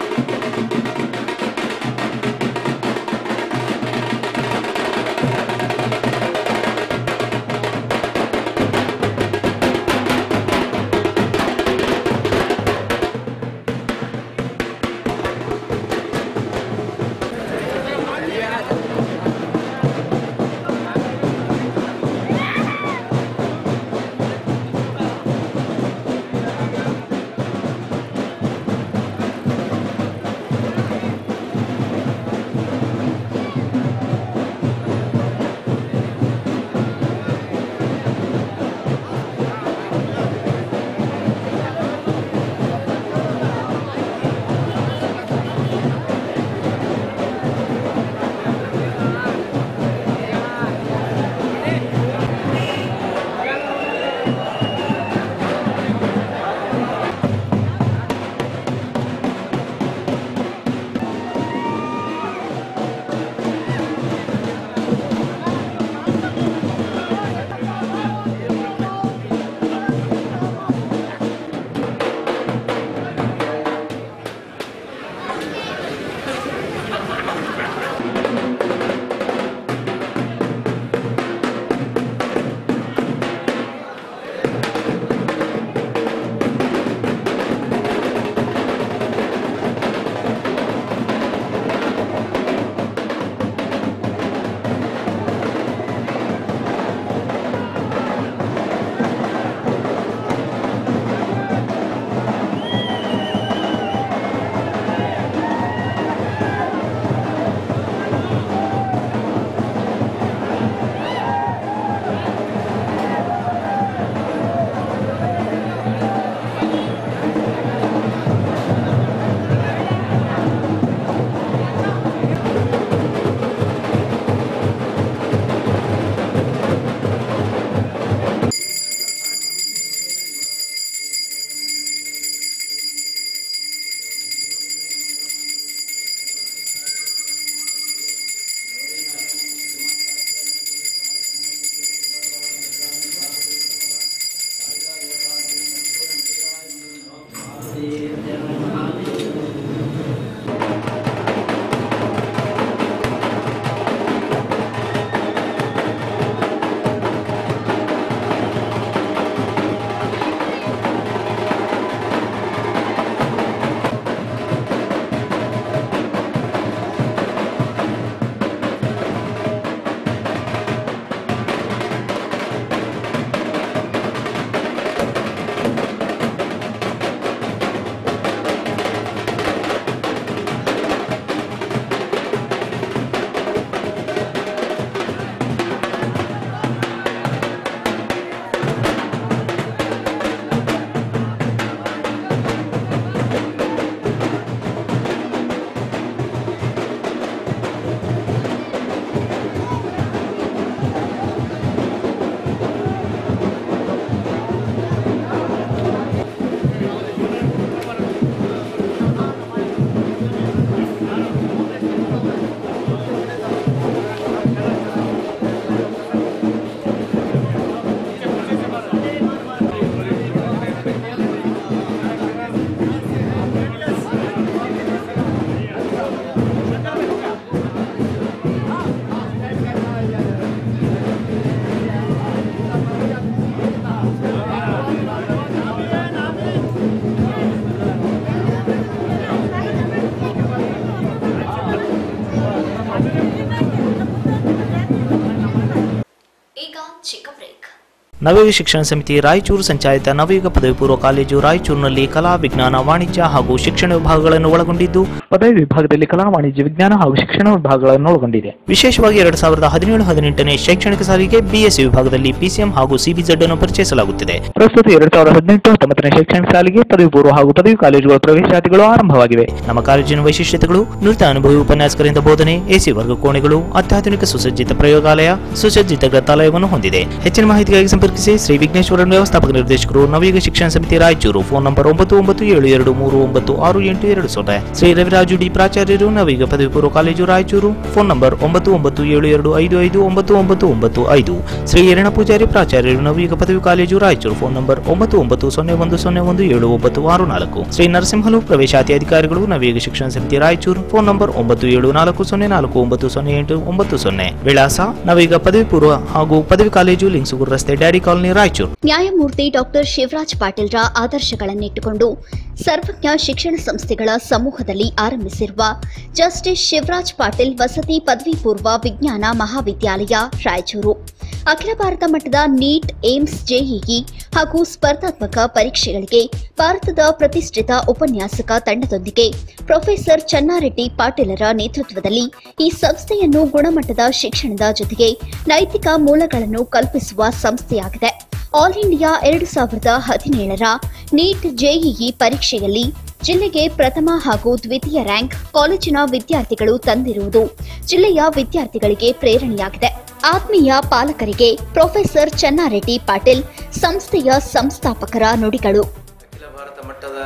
ನವಯುಗ ಶಿಕ್ಷಣ ಸಮಿತಿ ರಾಯಚೂರು ಸಂಚಾಲಿತ ನವಯುಗ ಪದವಿ ಪೂರ್ವ ಕಾಲೇಜು ರಾಯಚೂರಿನಲ್ಲಿ ಕಲಾ ವಿಜ್ಞಾನ ವಾಣಿಜ್ಯ ಹಾಗೂ ಶಿಕ್ಷಣ ವಿಭಾಗಗಳನ್ನು ಒಳಗೊಂಡಿದ್ದು ಪದವಿ ವಿಭಾಗದಲ್ಲಿ ಕಲಾ ವಾಣಿಜ್ಯ ವಿಜ್ಞಾನ ಹಾಗೂ ಶಿಕ್ಷಣ ವಿಭಾಗಗಳನ್ನು ಒಳಗೊಂಡಿದೆ ವಿಶೇಷವಾಗಿ ಎರಡ್ ಸಾವಿರದ ಹದಿನೇಳು ಹದಿನೆಂಟನೇ ಶೈಕ್ಷಣಿಕ ಸಾಲಿಗೆ ಬಿಎಸ್ಸಿ ವಿಭಾಗದಲ್ಲಿ ಪಿಸಿಎಂ ಹಾಗೂ ಸಿಬಿಜೆಡ್ ಅನ್ನು ಪರಿಚಯಿಸಲಾಗುತ್ತಿದೆ ಪ್ರಸ್ತುತ ಎರಡ್ ಸಾವಿರದ ಹದಿನೆಂಟು ಹತ್ತೊಂಬತ್ತನೇ ಶೈಕ್ಷಣಿಕ ಸಾಲಿಗೆ ಪದವಿ ಪೂರ್ವ ಹಾಗೂ ಪದವಿ ಕಾಲೇಜುಗಳ ಪ್ರವೇಶಾತಿಗಳು ಆರಂಭವಾಗಿವೆ ನಮ್ಮ ಕಾಲೇಜಿನ ವೈಶಿಷ್ಟ್ಯತೆಗಳು ನುರಿತ ಅನುಭವಿ ಉಪನ್ಯಾಸಕರಿಂದ ಬೋಧನೆ ಎಸಿ ವರ್ಗ ಕೋಣೆಗಳು ಅತ್ಯಾಧುನಿಕ ಸುಸಜ್ಜಿತ ಪ್ರಯೋಗಾಲಯ ಸುಸಜ್ಜಿತ ಗ್ರಂಥಾಲಯವನ್ನು ಹೊಂದಿದೆ ಹೆಚ್ಚಿನ ಮಾಹಿತಿಗಾಗಿ ಸಂಪರ್ಕಿಸಿ ಶ್ರೀ ವಿಘ್ನೇಶ್ವರನ್ ವ್ಯವಸ್ಥಾಪಕ ನಿರ್ದೇಶಕರು ನವಯುಗ ಶಿಕ್ಷಣ ಸಮಿತಿ ರಾಯಚೂರು ಫೋನ್ ನಂಬರ್ ಒಂಬತ್ತು ಒಂಬತ್ತು ಏಳು ಎರಡು ಮೂರು ಒಂಬತ್ತು ಆರು ಎಂಟು ಎರಡು ಸೊನ್ನೆ ಶ್ರೀ ರವಿರಾಜು ಡಿ ಪ್ರಾಚಾರ್ಯರು ನವಯುಗ ಪದವಿ ಪೂರ್ವ ಕಾಲೇಜು ರಾಯಚೂರು ಫೋನ್ ನಂಬರ್ ಒಂಬತ್ತು ಒಂಬತ್ತು ಏಳು ಎರಡು ಐದು ಐದು ಒಂಬತ್ತು ಒಂಬತ್ತು ಒಂಬತ್ತು ಐದು ಶ್ರೀ ಯರಣ ಪೂಜಾರಿ ಪ್ರಾಚಾರ್ಯರು ನವಯುಗ ಪದವಿ ಕಾಲೇಜು ರಾಯಚೂರು ಫೋನ್ ನಂಬರ್ ಒಂಬತ್ತು ಒಂಬತ್ತು ಸೊನ್ನೆ ಒಂದು ಸೊನ್ನೆ ಒಂದು ಏಳು ಒಂಬತ್ತು ಆರು ನಾಲ್ಕು ಶ್ರೀ ನರಸಿಂಹಲು ಪ್ರವೇಶಾತಿ ಅಧಿಕಾರಿಗಳು ನವಯುಗ ಶಿಕ್ಷಣ ಸಮಿತಿ ರಾಯಚೂರು ಫೋನ್ ನಂಬರ್ ಒಂಬತ್ತು ಏಳು ನಾಲ್ಕು ಸೊನ್ನೆ ನಾಲ್ಕು ಒಂಬತ್ತು ಸೊನ್ನೆ ಎಂಟು ಒಂಬತ್ತು ಸೊನ್ನೆ ವಿಳಾಸ ನವೀಗ ಪದವಿ ಪೂರ್ವ ಹಾಗೂ ಪದವಿ ಕಾಲೇಜು ಲಿಂಗ್ಸುಗೂರು ರಸ್ತೆ ಡ್ಯಾಡಿ ಕಾಲನಿ ರಾಯಚೂರು ನ್ಯಾಯಮೂರ್ತಿ ಡಾಕ್ಟರ್ ಶಿವರಾಜ್ ಪಾಟೀಲ್ರ ಆದರ್ಶಗಳನ್ನಿಟ್ಟುಕೊಂಡು ಸರ್ವಜ್ಞ ಶಿಕ್ಷಣ ಸಂಸ್ಥೆಗಳ ಸಮೂಹದಲ್ಲಿ ಆರಂಭಿಸಿರುವ ಜಸ್ಟಿಸ್ ಶಿವರಾಜ್ ಪಾಟೀಲ್ ವಸತಿ ಪದವಿ ಪೂರ್ವ ವಿಜ್ಞಾನ ಮಹಾವಿದ್ಯಾಲಯ ರಾಯಚೂರು ಅಖಿಲ ಭಾರತ ಮಟ್ಟದ ನೀಟ್ ಏಮ್ಸ್ ಜೆಇಇ ಹಾಗೂ ಸ್ಪರ್ಧಾತ್ಮಕ ಪರೀಕ್ಷೆಗಳಿಗೆ ಭಾರತದ ಪ್ರತಿಷ್ಠಿತ ಉಪನ್ಯಾಸಕ ತಂಡದೊಂದಿಗೆ ಪ್ರೊಫೆಸರ್ ಚನ್ನಾರೆಡ್ಡಿ ಪಾಟೀಲರ ನೇತೃತ್ವದಲ್ಲಿ ಈ ಸಂಸ್ಥೆಯನ್ನು ಗುಣಮಟ್ಟದ ಶಿಕ್ಷಣದ ಜೊತೆಗೆ ನೈತಿಕ ಮೂಲಗಳನ್ನು ಕಲ್ಪಿಸುವ ಸಂಸ್ಥೆಯಾಗಿದೆ ಆಲ್ ಇಂಡಿಯಾ ಎರಡು ಸಾವಿರದ ಹದಿನೇಳರ ನೀಟ್ ಜೆಇಇ ಪರೀಕ್ಷೆಯಲ್ಲಿ ಜಿಲ್ಲೆಗೆ ಪ್ರಥಮ ಹಾಗೂ ದ್ವಿತೀಯ ರ್ಯಾಂಕ್ ಕಾಲೇಜಿನ ವಿದ್ಯಾರ್ಥಿಗಳು ತಂದಿರುವುದು ಜಿಲ್ಲೆಯ ವಿದ್ಯಾರ್ಥಿಗಳಿಗೆ ಪ್ರೇರಣೆಯಾಗಿದೆ ಆತ್ಮೀಯ ಪಾಲಕರಿಗೆ ಪ್ರೊಫೆಸರ್ ಚನ್ನಾರೆಡ್ಡಿ ಪಾಟೀಲ್ ಸಂಸ್ಥೆಯ ಸಂಸ್ಥಾಪಕರ ನುಡಿಗಳು ಅಖಿಲ ಭಾರತ ಮಟ್ಟದ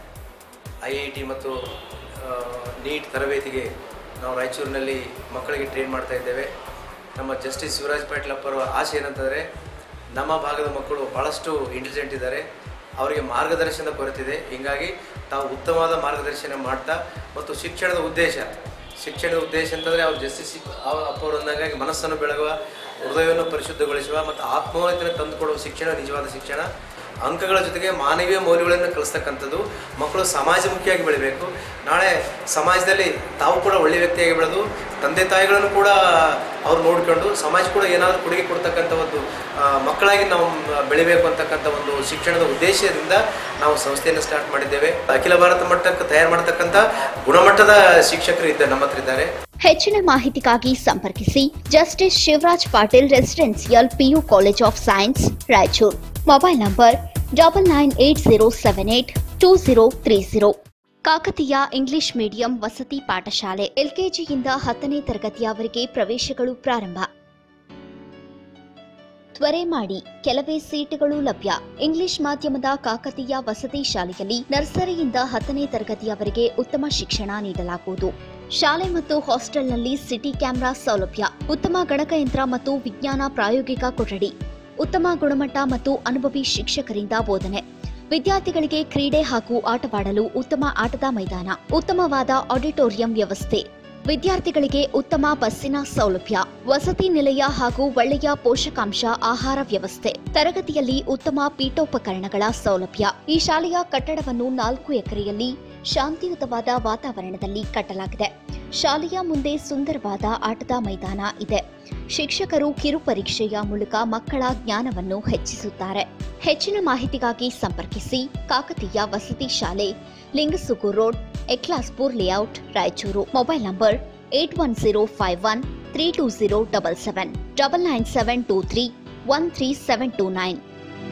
ಐ ಐ ಟಿ ಮತ್ತು ಆ, ನೀಟ್ ತರಬೇತಿಗೆ ನಾವು ರಾಯಚೂರಿನಲ್ಲಿ ಮಕ್ಕಳಿಗೆ ಟ್ರೈನ್ ಮಾಡ್ತಾ ಇದ್ದೇವೆ ನಮ್ಮ ಜಸ್ಟಿಸ್ ಶಿವರಾಜ್ ಪಾಟೀಲ್ ಅಪ್ಪರ ಆಸೆ ಏನಂತಂದರೆ ನಮ್ಮ ಭಾಗದ ಮಕ್ಕಳು ಭಾಳಷ್ಟು ಇಂಟೆಲಿಜೆಂಟ್ ಇದ್ದಾರೆ ಅವರಿಗೆ ಮಾರ್ಗದರ್ಶನದ ಕೊರತಿದೆ ಹೀಗಾಗಿ ತಾವು ಉತ್ತಮವಾದ ಮಾರ್ಗದರ್ಶನ ಮಾಡ್ತಾ ಮತ್ತು ಶಿಕ್ಷಣದ ಉದ್ದೇಶ ಶಿಕ್ಷಣದ ಉದ್ದೇಶ ಅಂತಂದರೆ ಅವ್ರು ಜಸ್ಟಿಸ್ ಅಪ್ಪವರು ಅಂದಂಗಾಗಿ ಮನಸ್ಸನ್ನು ಬೆಳಗುವ ಹೃದಯವನ್ನು ಪರಿಶುದ್ಧಗೊಳಿಸುವ ಮತ್ತು ಆತ್ಮೋನ್ನತಿಯನ್ನು ತಂದುಕೊಡುವ ಶಿಕ್ಷಣ ನಿಜವಾದ ಶಿಕ್ಷಣ ಅಂಕಗಳ ಜೊತೆಗೆ ಮಾನವೀಯ ಮೌಲ್ಯಗಳನ್ನು ಕಲಿಸ್ತಕ್ಕಂಥದ್ದು ಮಕ್ಕಳು ಸಮಾಜಮುಖಿಯಾಗಿ ಬೆಳಿಬೇಕು ನಾಳೆ ಸಮಾಜದಲ್ಲಿ ತಾವು ಕೂಡ ಒಳ್ಳೆಯ ವ್ಯಕ್ತಿಯಾಗಿ ಬೆಳೆದು ತಂದೆ ತಾಯಿಗಳನ್ನು ಕೂಡ ಅವ್ರು ನೋಡಿಕೊಂಡು ಸಮಾಜ ಕೂಡ ಏನಾದರೂ ಕೊಡುಗೆ ಕೊಡ್ತಕ್ಕಂಥ ಒಂದು ಆ, ಮಕ್ಕಳಾಗಿ ನಾವು ಬೆಳಿಬೇಕು ಅಂತಕ್ಕಂಥ ಒಂದು ಶಿಕ್ಷಣದ ಉದ್ದೇಶದಿಂದ ನಾವು ಸಂಸ್ಥೆಯನ್ನು ಸ್ಟಾರ್ಟ್ ಮಾಡಿದ್ದೇವೆ ಅಖಿಲ ಭಾರತ ಮಟ್ಟಕ್ಕೆ ತಯಾರು ಮಾಡತಕ್ಕಂಥ ಗುಣಮಟ್ಟದ ಶಿಕ್ಷಕರು ಇದ್ದಾರೆ ನಮ್ಮ ಹತ್ರ ಇದ್ದಾರೆ ಹೆಚ್ಚಿನ ಮಾಹಿತಿಗಾಗಿ ಸಂಪರ್ಕಿಸಿ justice Shivraj Patil residential PU college of science Raichur mobile number double nine eight zero seven eight two zero three zero Kakatiya English medium ವಸತಿ ಪಾಠಶಾಲೆ ಎಲ್ಕೆಜಿಯಿಂದ ಹತ್ತನೇ ತರಗತಿಯವರೆಗೆ ಪ್ರವೇಶಗಳು ಪ್ರಾರಂಭ ತ್ವರೆ ಮಾಡಿ ಕೆಲವೇ ಸೀಟುಗಳು ಲಭ್ಯ ಇಂಗ್ಲಿಷ್ ಮಾಧ್ಯಮದ ಕಾಕತೀಯ ವಸತಿ ಶಾಲೆಯಲ್ಲಿ ನರ್ಸರಿಯಿಂದ ಹತ್ತನೇ ತರಗತಿಯವರೆಗೆ ಉತ್ತಮ ಶಿಕ್ಷಣ ನೀಡಲಾಗುವುದು ಶಾಲೆ ಮತ್ತು ಹಾಸ್ಟೆಲ್ನಲ್ಲಿ ಸಿಟಿ ಕ್ಯಾಮೆರಾ ಸೌಲಭ್ಯ ಉತ್ತಮ ಗಣಕಯಂತ್ರ ಮತ್ತು ವಿಜ್ಞಾನ ಪ್ರಾಯೋಗಿಕ ಕೊಠಡಿ ಉತ್ತಮ ಗುಣಮಟ್ಟ ಮತ್ತು ಅನುಭವಿ ಶಿಕ್ಷಕರಿಂದ ಬೋಧನೆ ವಿದ್ಯಾರ್ಥಿಗಳಿಗೆ ಕ್ರೀಡೆ ಹಾಗೂ ಆಟವಾಡಲು ಉತ್ತಮ ಆಟದ ಮೈದಾನ ಉತ್ತಮವಾದ ಆಡಿಟೋರಿಯಂ ವ್ಯವಸ್ಥೆ ವಿದ್ಯಾರ್ಥಿಗಳಿಗೆ ಉತ್ತಮ ಬಸ್ಸಿನ ಸೌಲಭ್ಯ ವಸತಿ ನಿಲಯ ಹಾಗೂ ಒಳ್ಳೆಯ ಪೋಷಕಾಂಶ ಆಹಾರ ವ್ಯವಸ್ಥೆ ತರಗತಿಯಲ್ಲಿ ಉತ್ತಮ ಪೀಠೋಪಕರಣಗಳ ಸೌಲಭ್ಯ ಈ ಶಾಲೆಯ ಕಟ್ಟಡವನ್ನು ನಾಲ್ಕು ಎಕರೆಯಲ್ಲಿ ಶಾಂತಿಯುತವಾದ ವಾತಾವರಣದಲ್ಲಿ ಕಟ್ಟಲಾಗಿದೆ ಶಾಲೆಯ ಮುಂದೆ ಸುಂದರವಾದ ಆಟದ ಮೈದಾನ ಇದೆ ಶಿಕ್ಷಕರು ಕಿರು ಪರೀಕ್ಷೆಯ ಮೂಲಕ ಮಕ್ಕಳ ಜ್ಞಾನವನ್ನು ಹೆಚ್ಚಿಸುತ್ತಾರೆ ಹೆಚ್ಚಿನ ಮಾಹಿತಿಗಾಗಿ ಸಂಪರ್ಕಿಸಿ ಕಾಕತೀಯ ವಸತಿ ಶಾಲೆ Lingasugur road Ekalaspur layout Raichur mobile number eight one zero five one three two zero double seven double nine seven two three one three seven two nine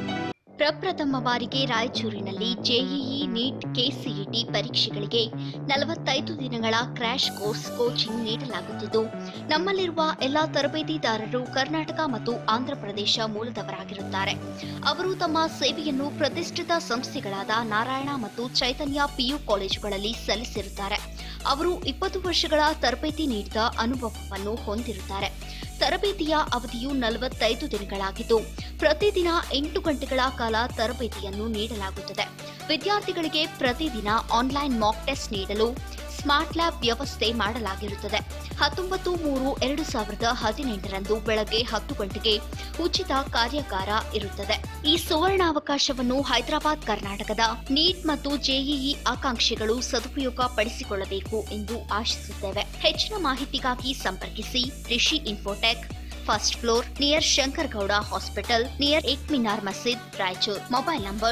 ಪ್ರಪ್ರಥಮ ಬಾರಿಗೆ ರಾಯಚೂರಿನಲ್ಲಿ ಜೆಇಇ ನೀಟ್ ಕೆಸಿಇಟಿ ಪರೀಕ್ಷೆಗಳಿಗೆ ನಲವತ್ತೈದು ದಿನಗಳ ಕ್ರ್ಯಾಶ್ ಕೋರ್ಸ್ ಕೋಚಿಂಗ್ ನೀಡಲಾಗುತ್ತಿದ್ದು ನಮ್ಮಲ್ಲಿರುವ ಎಲ್ಲಾ ತರಬೇತಿದಾರರು ಕರ್ನಾಟಕ ಮತ್ತು ಆಂಧ್ರಪ್ರದೇಶ ಮೂಲದವರಾಗಿರುತ್ತಾರೆ ಅವರು ತಮ್ಮ ಸೇವೆಯನ್ನು ಪ್ರತಿಷ್ಠಿತ ಸಂಸ್ಥೆಗಳಾದ ನಾರಾಯಣ ಮತ್ತು ಚೈತನ್ಯ ಪಿಯು ಕಾಲೇಜುಗಳಲ್ಲಿ ಸಲ್ಲಿಸಿರುತ್ತಾರೆ ಅವರು ಇಪ್ಪತ್ತು ವರ್ಷಗಳ ತರಬೇತಿ ನೀಡಿದ ಅನುಭವವನ್ನು ಹೊಂದಿರುತ್ತಾರೆ ತರಬೇತಿಯ ಅವಧಿಯು ನಲವತ್ತೈದು ದಿನಗಳಾಗಿದ್ದು ಪ್ರತಿದಿನ ಎಂಟು ಗಂಟೆಗಳ ಕಾಲ ತರಬೇತಿಯನ್ನು ನೀಡಲಾಗುತ್ತದೆ ವಿದ್ಯಾರ್ಥಿಗಳಿಗೆ ಪ್ರತಿದಿನ ಆನ್ಲೈನ್ ಮಾಕ್ ಟೆಸ್ಟ್ ನೀಡಲು ಸ್ಮಾರ್ಟ್ ಲ್ಯಾಬ್ ವ್ಯವಸ್ಥೆ ಮಾಡಲಾಗಿರುತ್ತದೆ ಹತ್ತೊಂಬತ್ತು ಮೂರು ಎರಡು ಸಾವಿರದ ಹದಿನೆಂಟರಂದು ಬೆಳಗ್ಗೆ ಹತ್ತು ಗಂಟೆಗೆ ಉಚಿತ ಕಾರ್ಯಾಗಾರ ಇರುತ್ತದೆ ಈ ಸುವರ್ಣಾವಕಾಶವನ್ನು ಹೈದರಾಬಾದ್ ಕರ್ನಾಟಕದ ನೀಟ್ ಮತ್ತು ಜೆಇಇ ಆಕಾಂಕ್ಷಿಗಳು ಸದುಪಯೋಗ ಪಡಿಸಿಕೊಳ್ಳಬೇಕು ಎಂದು ಆಶಿಸುತ್ತೇವೆ ಹೆಚ್ಚಿನ ಮಾಹಿತಿಗಾಗಿ ಸಂಪರ್ಕಿಸಿ Rishi infotech first floor near Shankar Gowda Hospital near Ekminar Masjid, Raichur. Mobile number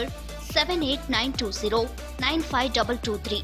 78920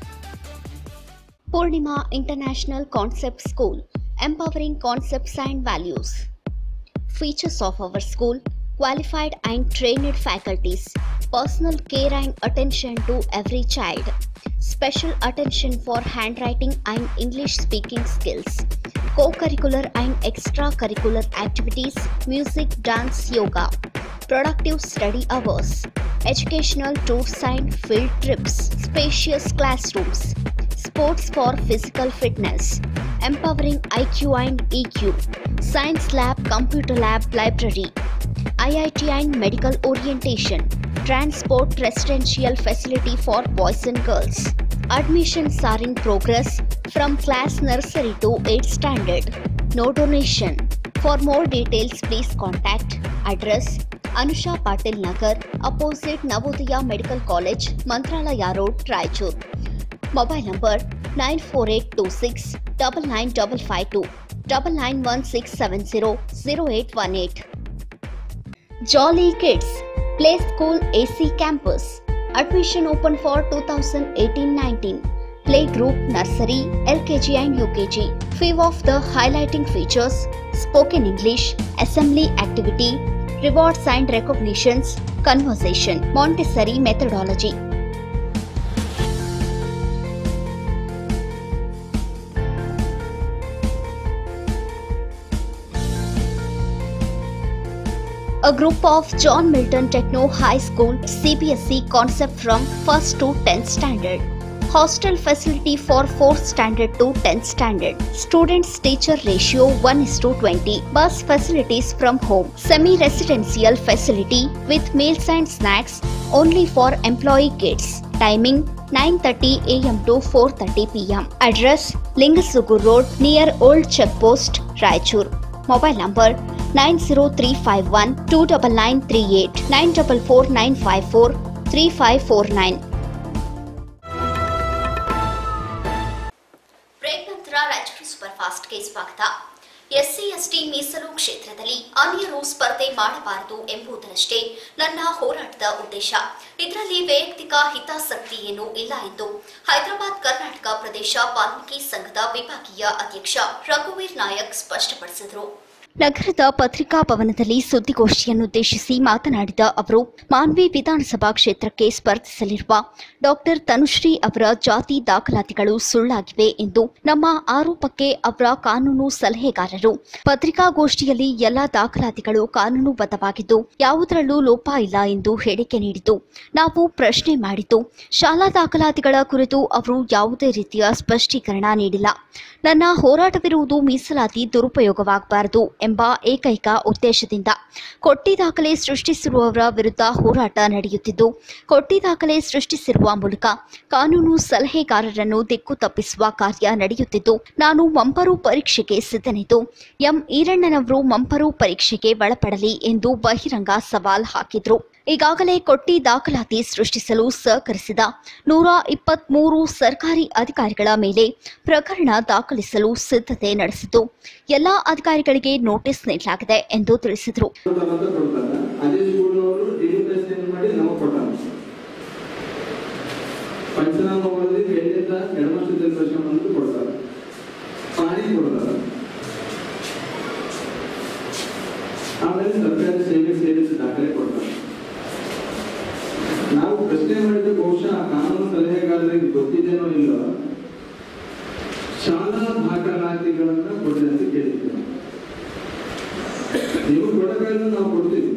Purnima International Concept School, empowering concepts and values. Features of our school qualified and trained faculties, personal care and attention to every child, special attention for handwriting and English speaking skills, co curricular and extracurricular activities, music, dance, yoga, productive study hours, educational tours and field trips, spacious classrooms, sports for physical fitness, empowering IQ and EQ, science lab, computer lab, library, IIT and medical orientation, transport residential facility for boys and girls. Admissions are in progress from class nursery to 8th standard. No donation. For more details, please contact address Anusha Patil Nagar, opposite Navodaya Medical College, Mantralaya Road, Raichur. Mobile number 94826 99552 991670 0818. Jolly Kids Play School AC Campus. Admission open for 2018-19. Playgroup Nursery, LKG and UKG. Few of the highlighting features spoken English, assembly activity, rewards and recognitions, conversation, Montessori methodology. A group of John Milton Techno High School CBSE concept from 1st to 10th standard. Hostel facility for 4th standard to 10th standard. Students teacher ratio 1 is to 20. Bus facilities from home. Semi residential facility with meals and snacks only for employee kids. Timing 9:30 a.m. to 4:30 p.m. Address Lingasugur Road near Old Checkpost, Raichur. Mobile number 90351 29938 944954 3549. Break ನಂತರ ರಾಯಚೂರು ಸೂಪರ್ ಫಾಸ್ಟ್ಗೆ ಸ್ವಾಗತ ಎಸ್ಸಿ ಎಸ್ಟಿ ಮೀಸಲು ಕ್ಷೇತ್ರದಲ್ಲಿ ಅನ್ಯರು ಸ್ಪರ್ಧೆ ಮಾಡಬಾರದು ಎಂಬುದರಷ್ಟೇ ನನ್ನ ಹೋರಾಟದ ಉದ್ದೇಶ ಇದರಲ್ಲಿ ವೈಯಕ್ತಿಕ ಹಿತಾಸಕ್ತಿ ಏನೂ ಇಲ್ಲ ಎಂದು ಹೈದರಾಬಾದ್ ಕರ್ನಾಟಕ ಪ್ರದೇಶ ವಾಲ್ಮೀಕಿ ಸಂಘದ ವಿಭಾಗೀಯ ಅಧ್ಯಕ್ಷ ರಘುವೀರ್ ನಾಯಕ್ ಸ್ಪಷ್ಟಪಡಿಸಿದರು ನಗರದ ಪತ್ರಿಕಾ ಭವನದಲ್ಲಿ ಸುದ್ದಿಗೋಷ್ಠಿಯನ್ನುದ್ದೇಶಿಸಿ ಮಾತನಾಡಿದ ಅವರು ಮಾನ್ವಿ ವಿಧಾನಸಭಾ ಕ್ಷೇತ್ರಕ್ಕೆ ಸ್ಪರ್ಧಿಸಲಿರುವ ಡಾಕ್ಟರ್ ತನುಶ್ರೀ ಅವರ ಜಾತಿ ದಾಖಲಾತಿಗಳು ಸುಳ್ಳಾಗಿವೆ ಎಂದು ನಮ್ಮ ಆರೋಪಕ್ಕೆ ಅವರ ಕಾನೂನು ಸಲಹೆಗಾರರು ಪತ್ರಿಕಾಗೋಷ್ಠಿಯಲ್ಲಿ ಎಲ್ಲ ದಾಖಲಾತಿಗಳು ಕಾನೂನುಬದ್ಧವಾಗಿದ್ದು ಯಾವುದರಲ್ಲೂ ಲೋಪ ಇಲ್ಲ ಎಂದು ಹೇಳಿಕೆ ನೀಡಿತು ನಾವು ಪ್ರಶ್ನೆ ಮಾಡಿದ್ದು ಶಾಲಾ ದಾಖಲಾತಿಗಳ ಕುರಿತು ಅವರು ಯಾವುದೇ ರೀತಿಯ ಸ್ಪಷ್ಟೀಕರಣ ನೀಡಿಲ್ಲ ನನ್ನ ಹೋರಾಟವಿರುವುದು ಮೀಸಲಾತಿ ದುರುಪಯೋಗವಾಗಬಾರದು ಎಂಬ ಏಕೈಕ ಉದ್ದೇಶದಿಂದ ಕೊಟ್ಟಿ ದಾಖಲೆ ಸೃಷ್ಟಿಸಿರುವವರ ವಿರುದ್ಧ ಹೋರಾಟ ನಡೆಯುತ್ತಿದ್ದು ಕೊಟ್ಟಿ ದಾಖಲೆ ಸೃಷ್ಟಿಸಿರುವ ಮೂಲಕ ಕಾನೂನು ಸಲಹೆಗಾರರನ್ನು ದಿಕ್ಕು ತಪ್ಪಿಸುವ ಕಾರ್ಯ ನಡೆಯುತ್ತಿದ್ದು ನಾನು ಮಂಪರು ಪರೀಕ್ಷೆಗೆ ಸಿದ್ಧನಿದ್ದು ಎಂ ಈರಣ್ಣನವರು ಮಂಪರು ಪರೀಕ್ಷೆಗೆ ಒಳಪಡಲಿ ಎಂದು ಬಹಿರಂಗ ಸವಾಲ್ ಹಾಕಿದ್ರು ಈಗಾಗಲೇ ಕೊಟ್ಟಿ ದಾಖಲಾತಿ ಸೃಷ್ಟಿಸಲು ಸಹಕರಿಸಿದ ನೂರ ಇಪ್ಪತ್ಮೂರು ಸರ್ಕಾರಿ ಅಧಿಕಾರಿಗಳ ಮೇಲೆ ಪ್ರಕರಣ ದಾಖಲಿಸಲು ಸಿದ್ಧತೆ ನಡೆಸಿದ್ದು ಎಲ್ಲಾ ಅಧಿಕಾರಿಗಳಿಗೆ ನೋಟಿಸ್ ನೀಡಲಾಗಿದೆ ಎಂದು ತಿಳಿಸಿದರು ಅಂತ ಕೊಡ್ತಾರೆ ಅದೇ ಸ್ಕೂಲ್ನವರು ಡಿಲಿಮಿಟೇಷನ್ ಮಾಡಿ ನಮಗೆ ಕೊಟ್ಟಾರೆ ಪಂಚನಾಮ ಓದಿ ಎಲ್ಲಿಂದ ಎಡಮಶುದ್ಧ ದರ್ಶನ ಅಂತ ಕೊಡ್ತಾರೆ ಪಾಣಿ ಕೊಡ್ತಾರೆ ಆಮೇಲೆ ಸರ್ಕಾರಿ ಸೇವೆ ಸೇರಿಸಿ ದಾಖಲೆ ಕೊಡ್ತಾರೆ ನಾವು ಪ್ರಶ್ನೆ ಮಾಡಿದ ಬಹುಶಃ ಕಾನೂನು ಸಲಹೆಗಾರರಿಗೆ ಗೊತ್ತಿದೇನೋ ಇಲ್ಲೋ ಶಾಲಾ ದಾಖಲಾತಿಗಳನ್ನ ಕೊಡಿ ಅಂತ ಕೇಳಿದ್ದೇವೆ ನೀವು ಕೊಡಕಾದ್ರೆ ನಾವು ಕೊಡ್ತೀವಿ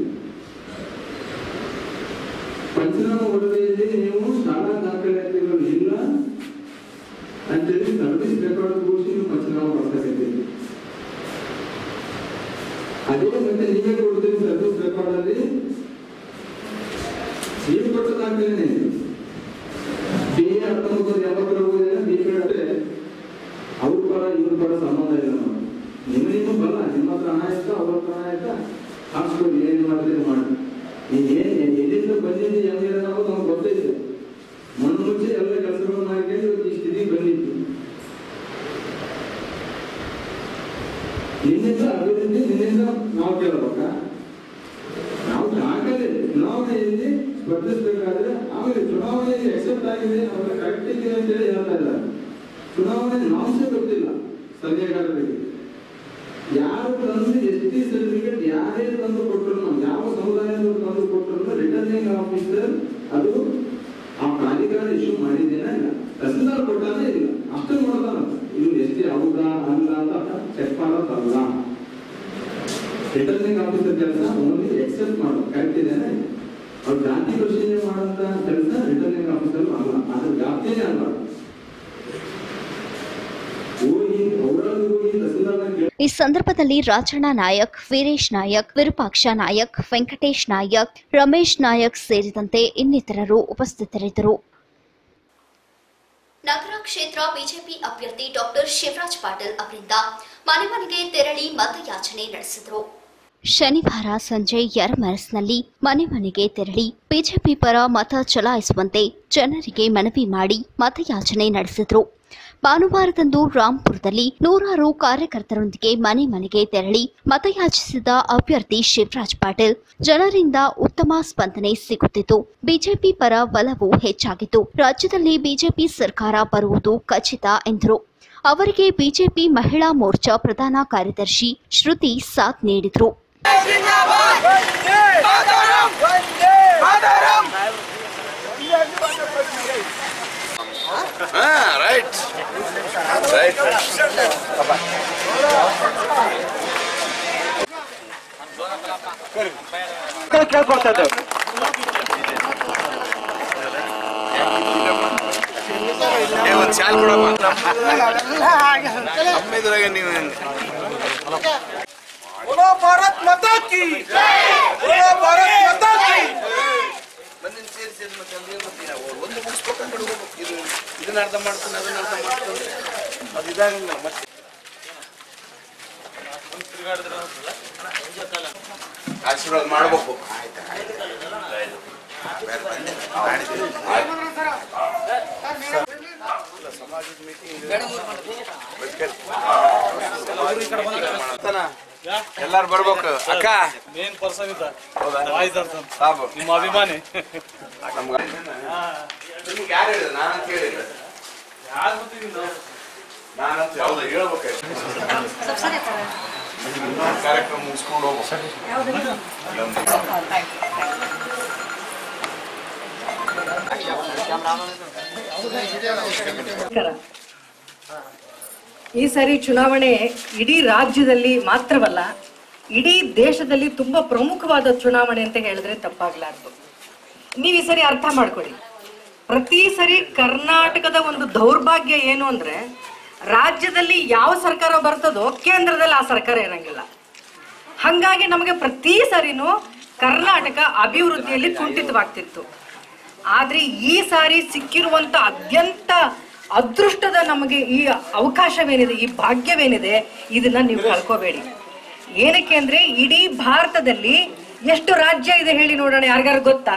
ಪಂಚನಾಮ ವರದಿಯಲ್ಲಿ ನೀವು ಶಾಲಾ ದಾಖಲಾತಿಗಳು ಇಲ್ಲ ಅಂತೇಳಿ ಸರ್ವಿಸ್ ರೆಕಾರ್ಡ್ ಕೂರಿಸಿ ನೀವು ಪಂಚನಾಮ ಬರ್ತಕ್ಕಂಥದ್ದು ಅದೇ ಮತ್ತೆ ನೀವೇ ಕೊಡ್ತೀವಿ ಸರ್ವಿಸ್ ರೆಕಾರ್ಡ್ ಅಲ್ಲಿ ನೀವು ಕೊಟ್ಟ ದಾಖಲೆನೇ ಬಿ ಎ ಹತ್ತೊಂಬತ್ತು ಯಾವಾಗ ಹೋಗಿದೆ ಬಿ ಎ ಅವ್ರ ಪರ ಇವ್ರ ಪರ ಸಂಬಂಧ ಇಲ್ಲ ನಾವು ನಿಮ್ಮ ನಿಮ್ಮ ಬಲ ನಿಮ್ಮ ಹತ್ರ ಹಣ ಇತ್ತ ಅವ್ರ ಹತ್ರ ಹಣ ಇತ್ತ ಹಾಕ್ಸ್ಕೊಳ್ಳಿ ಏನ್ ಮಾಡಿದ್ರೆ ಮಾಡಿ ನೀನ್ ಏನ್ ಎಲ್ಲಿಂದ ಬಂದಿದ್ದು ಹೆಂಗೆ ಅನ್ನೋದು ನಮ್ಗೆ ಗೊತ್ತೈತೆ ಮಣ್ಣು ಮುಚ್ಚಿ ಎಲ್ಲ ಕೆಲಸಗಳು ಮಾಡ್ಕೊಂಡು ಇವತ್ತು ಈ ಸ್ಥಿತಿ ಬಂದಿತ್ತು ನಿನ್ನಿಂದ ಅಭಿವೃದ್ಧಿ ನಿನ್ನೆ ಕೇಳಬೇಕಾ ನಾವು ದಾಖಲೆ ಚುನಾವಣೆಯಲ್ಲಿ ಸ್ಪರ್ಧಿಸಬೇಕಾದ್ರೆ ಆಮೇಲೆ ಚುನಾವಣೆಯಲ್ಲಿ ಎಕ್ಸೆಪ್ಟ್ ಆಗಿದೆ ಅವರ ಕರೆಕ್ಟ್ ಇದೆ ಅಂತ ಹೇಳಿ ಹೇಳ್ತಾ ಇದ್ದಾರೆ ಚುನಾವಣೆ ನಾಂಶೇ ಗೊತ್ತಿಲ್ಲ ಸಲಹೆಗಾರರಿಗೆ ಯಾರು ತಂದು ಎಸ್ ಟಿ ಸರ್ಟಿಫಿಕೇಟ್ ಯಾರೇ ತಂದು ಕೊಟ್ಟರು ಯಾವ ಸಮುದಾಯದವರು ತಂದು ಕೊಟ್ಟರು ರಿಟರ್ನಿಂಗ್ ಆಫೀಸರ್ ಅದು ಆ ಪ್ರಾಧಿಕಾರ ಇಶ್ಯೂ ಮಾಡಿದ್ದೇನೆ ಇಲ್ಲ ತಹಸೀಲ್ದಾರ್ ಕೊಟ್ಟಾನೆ ಇಲ್ಲ ಅಷ್ಟು ನೋಡ್ತಾನ ಇದು ಎಸ್ ಟಿ ಹೌದಾ ಅಲ್ಲ ಅಂತ ಚೆಕ್ ಮಾಡೋದಲ್ಲ ರಿಟರ್ನಿಂಗ್ ಆಫೀಸರ್ ಕೆಲಸ ಓನ್ಲಿ ಎಕ್ಸೆಪ್ಟ್ ಮಾಡೋದು ಕರೆಕ್ಟ್ ಇದೇನೆ ಅವ್ರು ಜಾತಿ ಪರಿಶೀಲನೆ ಮಾಡೋಂತ ಕೆಲಸ ರಿಟರ್ನಿಂಗ್ ಆಫೀಸರ್ ಅಲ್ಲ ಅದ್ರ ವ್ಯಾಪ್ತಿನೇ ಅಲ್ಲ ಹೋಗಿ ಅವರಲ್ಲಿ ಹೋಗಿ ತಹಸೀಲ್ದಾರ್ನ ಕೇಳಿ ಈ ಸಂದರ್ಭದಲ್ಲಿ ರಾಜಣ್ಣ ನಾಯಕ್ ವೀರೇಶ್ ನಾಯಕ್ ವಿರೂಪಾಕ್ಷ ನಾಯಕ್ ವೆಂಕಟೇಶ್ ನಾಯಕ್ ರಮೇಶ್ ನಾಯಕ್ ಸೇರಿದಂತೆ ಇನ್ನಿತರರು ಉಪಸ್ಥಿತರಿದ್ದರು ನಗರ ಕ್ಷೇತ್ರ ಬಿಜೆಪಿ ಅಭ್ಯರ್ಥಿ ಡಾಕ್ಟರ್ ಶಿವರಾಜ್ ಪಾಟೀಲ್ ಅವರಿಂದ ಮನೆ ಮನೆಗೆ ತೆರಳಿ ಮತಯಾಚನೆ ನಡೆಸಿದರು ಶನಿವಾರ ಸಂಜೆ ಯರಮರಸ್ನಲ್ಲಿ ಮನೆ ಮನೆಗೆ ತೆರಳಿ ಬಿಜೆಪಿ ಪರ ಮತ ಚಲಾಯಿಸುವಂತೆ ಜನರಿಗೆ ಮನವಿ ಮಾಡಿ ಮತಯಾಚನೆ ನಡೆಸಿದರು ಭಾನುವಾರದಂದು ರಾಂಪುರದಲ್ಲಿ ನೂರಾರು ಕಾರ್ಯಕರ್ತರೊಂದಿಗೆ ಮನೆ ಮನೆಗೆ ತೆರಳಿ ಮತಯಾಚಿಸಿದ ಅಭ್ಯರ್ಥಿ ಶಿವರಾಜ್ ಪಾಟೀಲ್ ಜನರಿಂದ ಉತ್ತಮ ಸ್ಪಂದನೆ ಸಿಗುತ್ತಿತ್ತು ಬಿಜೆಪಿ ಪರ ಒಲವು ಹೆಚ್ಚಾಗಿತ್ತು ರಾಜ್ಯದಲ್ಲಿ ಬಿಜೆಪಿ ಸರ್ಕಾರ ಬರುವುದು ಖಚಿತ ಎಂದರು ಅವರಿಗೆ ಬಿಜೆಪಿ ಮಹಿಳಾ ಮೋರ್ಚಾ ಪ್ರಧಾನ ಕಾರ್ಯದರ್ಶಿ ಶ್ರುತಿ ಸಾಥ್ ನೀಡಿದರು ರೈಟ್ ರೈಟ್ ಕೇಳ್ಕೊಳ್ತಾ ಇದ್ದೇವೆ ಒಂದು ಶಾಲ್ ಕೊಡಪ್ಪ ನಮ್ಮಿದ್ರಾಗ ನೀವು बोलो भारत माता की बोलो भारत माता की ಬಂದಿನ ಸೇರಿ ಸೇರಿ ಮತ್ತೆ ಅಲ್ಲಿ ಮತ್ತೆ ನಾವು ಒಂದು ಮುಗಿಸ್ಬೇಕು ಆ ಕಡೆ ಹೋಗ್ಬೇಕು ಇದು ಇದನ್ನ ಅರ್ಥ ಮಾಡ್ತಾನೆ ಅದನ್ನ ಅರ್ಥ ಮಾಡ್ತಾನೆ ಅದು ಇದಾಗಂಗಿಲ್ಲ ಮತ್ತೆ ಆಶೀರ್ವಾದ ಮಾಡ್ಬೇಕು ಸಮಾಜದ ಮೀಟಿಂಗ್ ಎಲ್ಲಾರು ಬರ್ಬೇಕು ಅಕ್ಕ ಮೇನ್ ಪರ್ಸನ್ ಇದ್ದ ಹೌದಾ ಸಾಬು ನಿಮ್ಮ ಅಭಿಮಾನಿ ನಮ್ಗೆ ನಿಮ್ಗೆ ಯಾರು ಹೇಳಿದ್ರು ನಾನಂತ ಹೇಳಿದ್ರು ಯಾರು ಗೊತ್ತಿಲ್ಲ ನಾನಂತ ಹೌದು ಹೇಳ್ಬೇಕಾಯ್ತು ಇನ್ನೊಂದು ಕಾರ್ಯಕ್ರಮ ಮುಗಿಸ್ಕೊಂಡು ಹೋಗ್ಬೇಕು ಈ ಸಾರಿ ಚುನಾವಣೆ ಇಡೀ ರಾಜ್ಯದಲ್ಲಿ ಮಾತ್ರವಲ್ಲ ಇಡೀ ದೇಶದಲ್ಲಿ ತುಂಬಾ ಪ್ರಮುಖವಾದ ಚುನಾವಣೆ ಅಂತ ಹೇಳಿದ್ರೆ ತಪ್ಪಾಗ್ಲಾರ್ದು ನೀವು ಈ ಸರಿ ಅರ್ಥ ಮಾಡ್ಕೊಳ್ಳಿ ಪ್ರತಿ ಸರಿ ಕರ್ನಾಟಕದ ಒಂದು ದೌರ್ಭಾಗ್ಯ ಏನು ಅಂದ್ರೆ ರಾಜ್ಯದಲ್ಲಿ ಯಾವ ಸರ್ಕಾರ ಬರ್ತದೋ ಕೇಂದ್ರದಲ್ಲಿ ಆ ಸರ್ಕಾರ ಇರಂಗಿಲ್ಲ ಹಂಗಾಗಿ ನಮಗೆ ಪ್ರತಿ ಸರಿನೂ ಕರ್ನಾಟಕ ಅಭಿವೃದ್ಧಿಯಲ್ಲಿ ಕುಂಠಿತವಾಗ್ತಿತ್ತು ಆದ್ರೆ ಈ ಸಾರಿ ಸಿಕ್ಕಿರುವಂತ ಅತ್ಯಂತ ಅದೃಷ್ಟದ ನಮಗೆ ಈ ಅವಕಾಶವೇನಿದೆ ಈ ಭಾಗ್ಯವೇನಿದೆ ಇದನ್ನ ನೀವು ಕಳ್ಕೋಬೇಡಿ ಏನಕ್ಕೆ ಅಂದ್ರೆ ಇಡೀ ಭಾರತದಲ್ಲಿ ಎಷ್ಟು ರಾಜ್ಯ ಇದೆ ಹೇಳಿ ನೋಡೋಣ ಯಾರಿಗಾರು ಗೊತ್ತಾ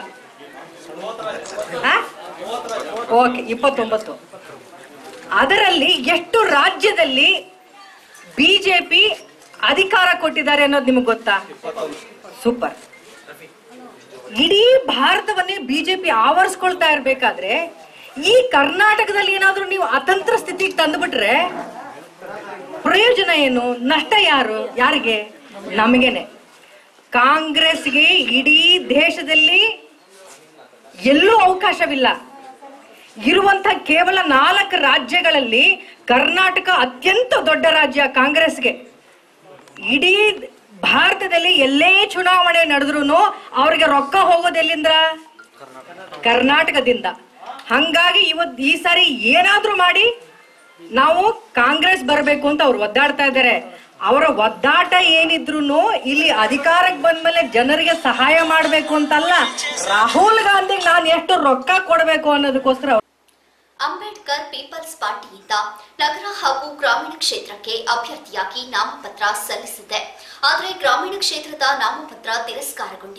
ಓಕೆ ಇಪ್ಪತ್ತೊಂಬತ್ತು ಅದರಲ್ಲಿ ಎಷ್ಟು ರಾಜ್ಯದಲ್ಲಿ ಬಿಜೆಪಿ ಅಧಿಕಾರ ಕೊಟ್ಟಿದ್ದಾರೆ ಅನ್ನೋದು ನಿಮಗೆ ಗೊತ್ತಾ ಸೂಪರ್ ಇಡೀ ಭಾರತವನ್ನೇ ಬಿಜೆಪಿ ಆವರಿಸ್ಕೊಳ್ತಾ ಇರ್ಬೇಕಾದ್ರೆ ಈ ಕರ್ನಾಟಕದಲ್ಲಿ ಏನಾದ್ರೂ ನೀವು ಅತಂತ್ರ ಸ್ಥಿತಿಗೆ ತಂದುಬಿಟ್ರೆ ಪ್ರಯೋಜನ ಏನು ನಷ್ಟ ಯಾರು ಯಾರಿಗೆ ನಮಗೇನೆ ಕಾಂಗ್ರೆಸ್ಗೆ ಇಡೀ ದೇಶದಲ್ಲಿ ಎಲ್ಲೂ ಅವಕಾಶವಿಲ್ಲ ಇರುವಂತ ಕೇವಲ ನಾಲ್ಕು ರಾಜ್ಯಗಳಲ್ಲಿ ಕರ್ನಾಟಕ ಅತ್ಯಂತ ದೊಡ್ಡ ರಾಜ್ಯ ಕಾಂಗ್ರೆಸ್ಗೆ ಇಡೀ ಭಾರತದಲ್ಲಿ ಎಲ್ಲೇ ಚುನಾವಣೆ ನಡೆದ್ರು ಅವ್ರಿಗೆ ರೊಕ್ಕ ಹೋಗೋದು ಎಲ್ಲಿಂದ ಕರ್ನಾಟಕದಿಂದ ಹಂಗಾಗಿ ಇವತ್ ಈ ಸಾರಿ ಏನಾದ್ರೂ ಮಾಡಿ ನಾವು ಕಾಂಗ್ರೆಸ್ ಬರಬೇಕು ಅಂತ ಅವ್ರು ಒದ್ದಾಡ್ತಾ ಇದ್ದಾರೆ ಅವರ ಒದ್ದಾಟ ಏನಿದ್ರು ಇಲ್ಲಿ ಅಧಿಕಾರಕ್ಕೆ ಬಂದ್ಮೇಲೆ ಜನರಿಗೆ ಸಹಾಯ ಮಾಡ್ಬೇಕು ಅಂತಲ್ಲ ರಾಹುಲ್ ಗಾಂಧಿಗೆ ನಾನು ಎಷ್ಟು ರೊಕ್ಕ ಕೊಡ್ಬೇಕು ಅನ್ನೋದಕ್ಕೋಸ್ಕರ ಅವ್ರು- ಅಂಬೇಡ್ಕರ್ ಪೀಪಲ್ಸ್ ಪಾರ್ಟಿಯಿಂದ ನಗರ ಹಾಗೂ ಗ್ರಾಮೀಣ ಕ್ಷೇತ್ರಕ್ಕೆ ಅಭ್ಯರ್ಥಿಯಾಗಿ ನಾಮಪತ್ರ ಸಲ್ಲಿಸಿದ್ದೆ ಆದರೆ ಗ್ರಾಮೀಣ ಕ್ಷೇತ್ರದ ನಾಮಪತ್ರ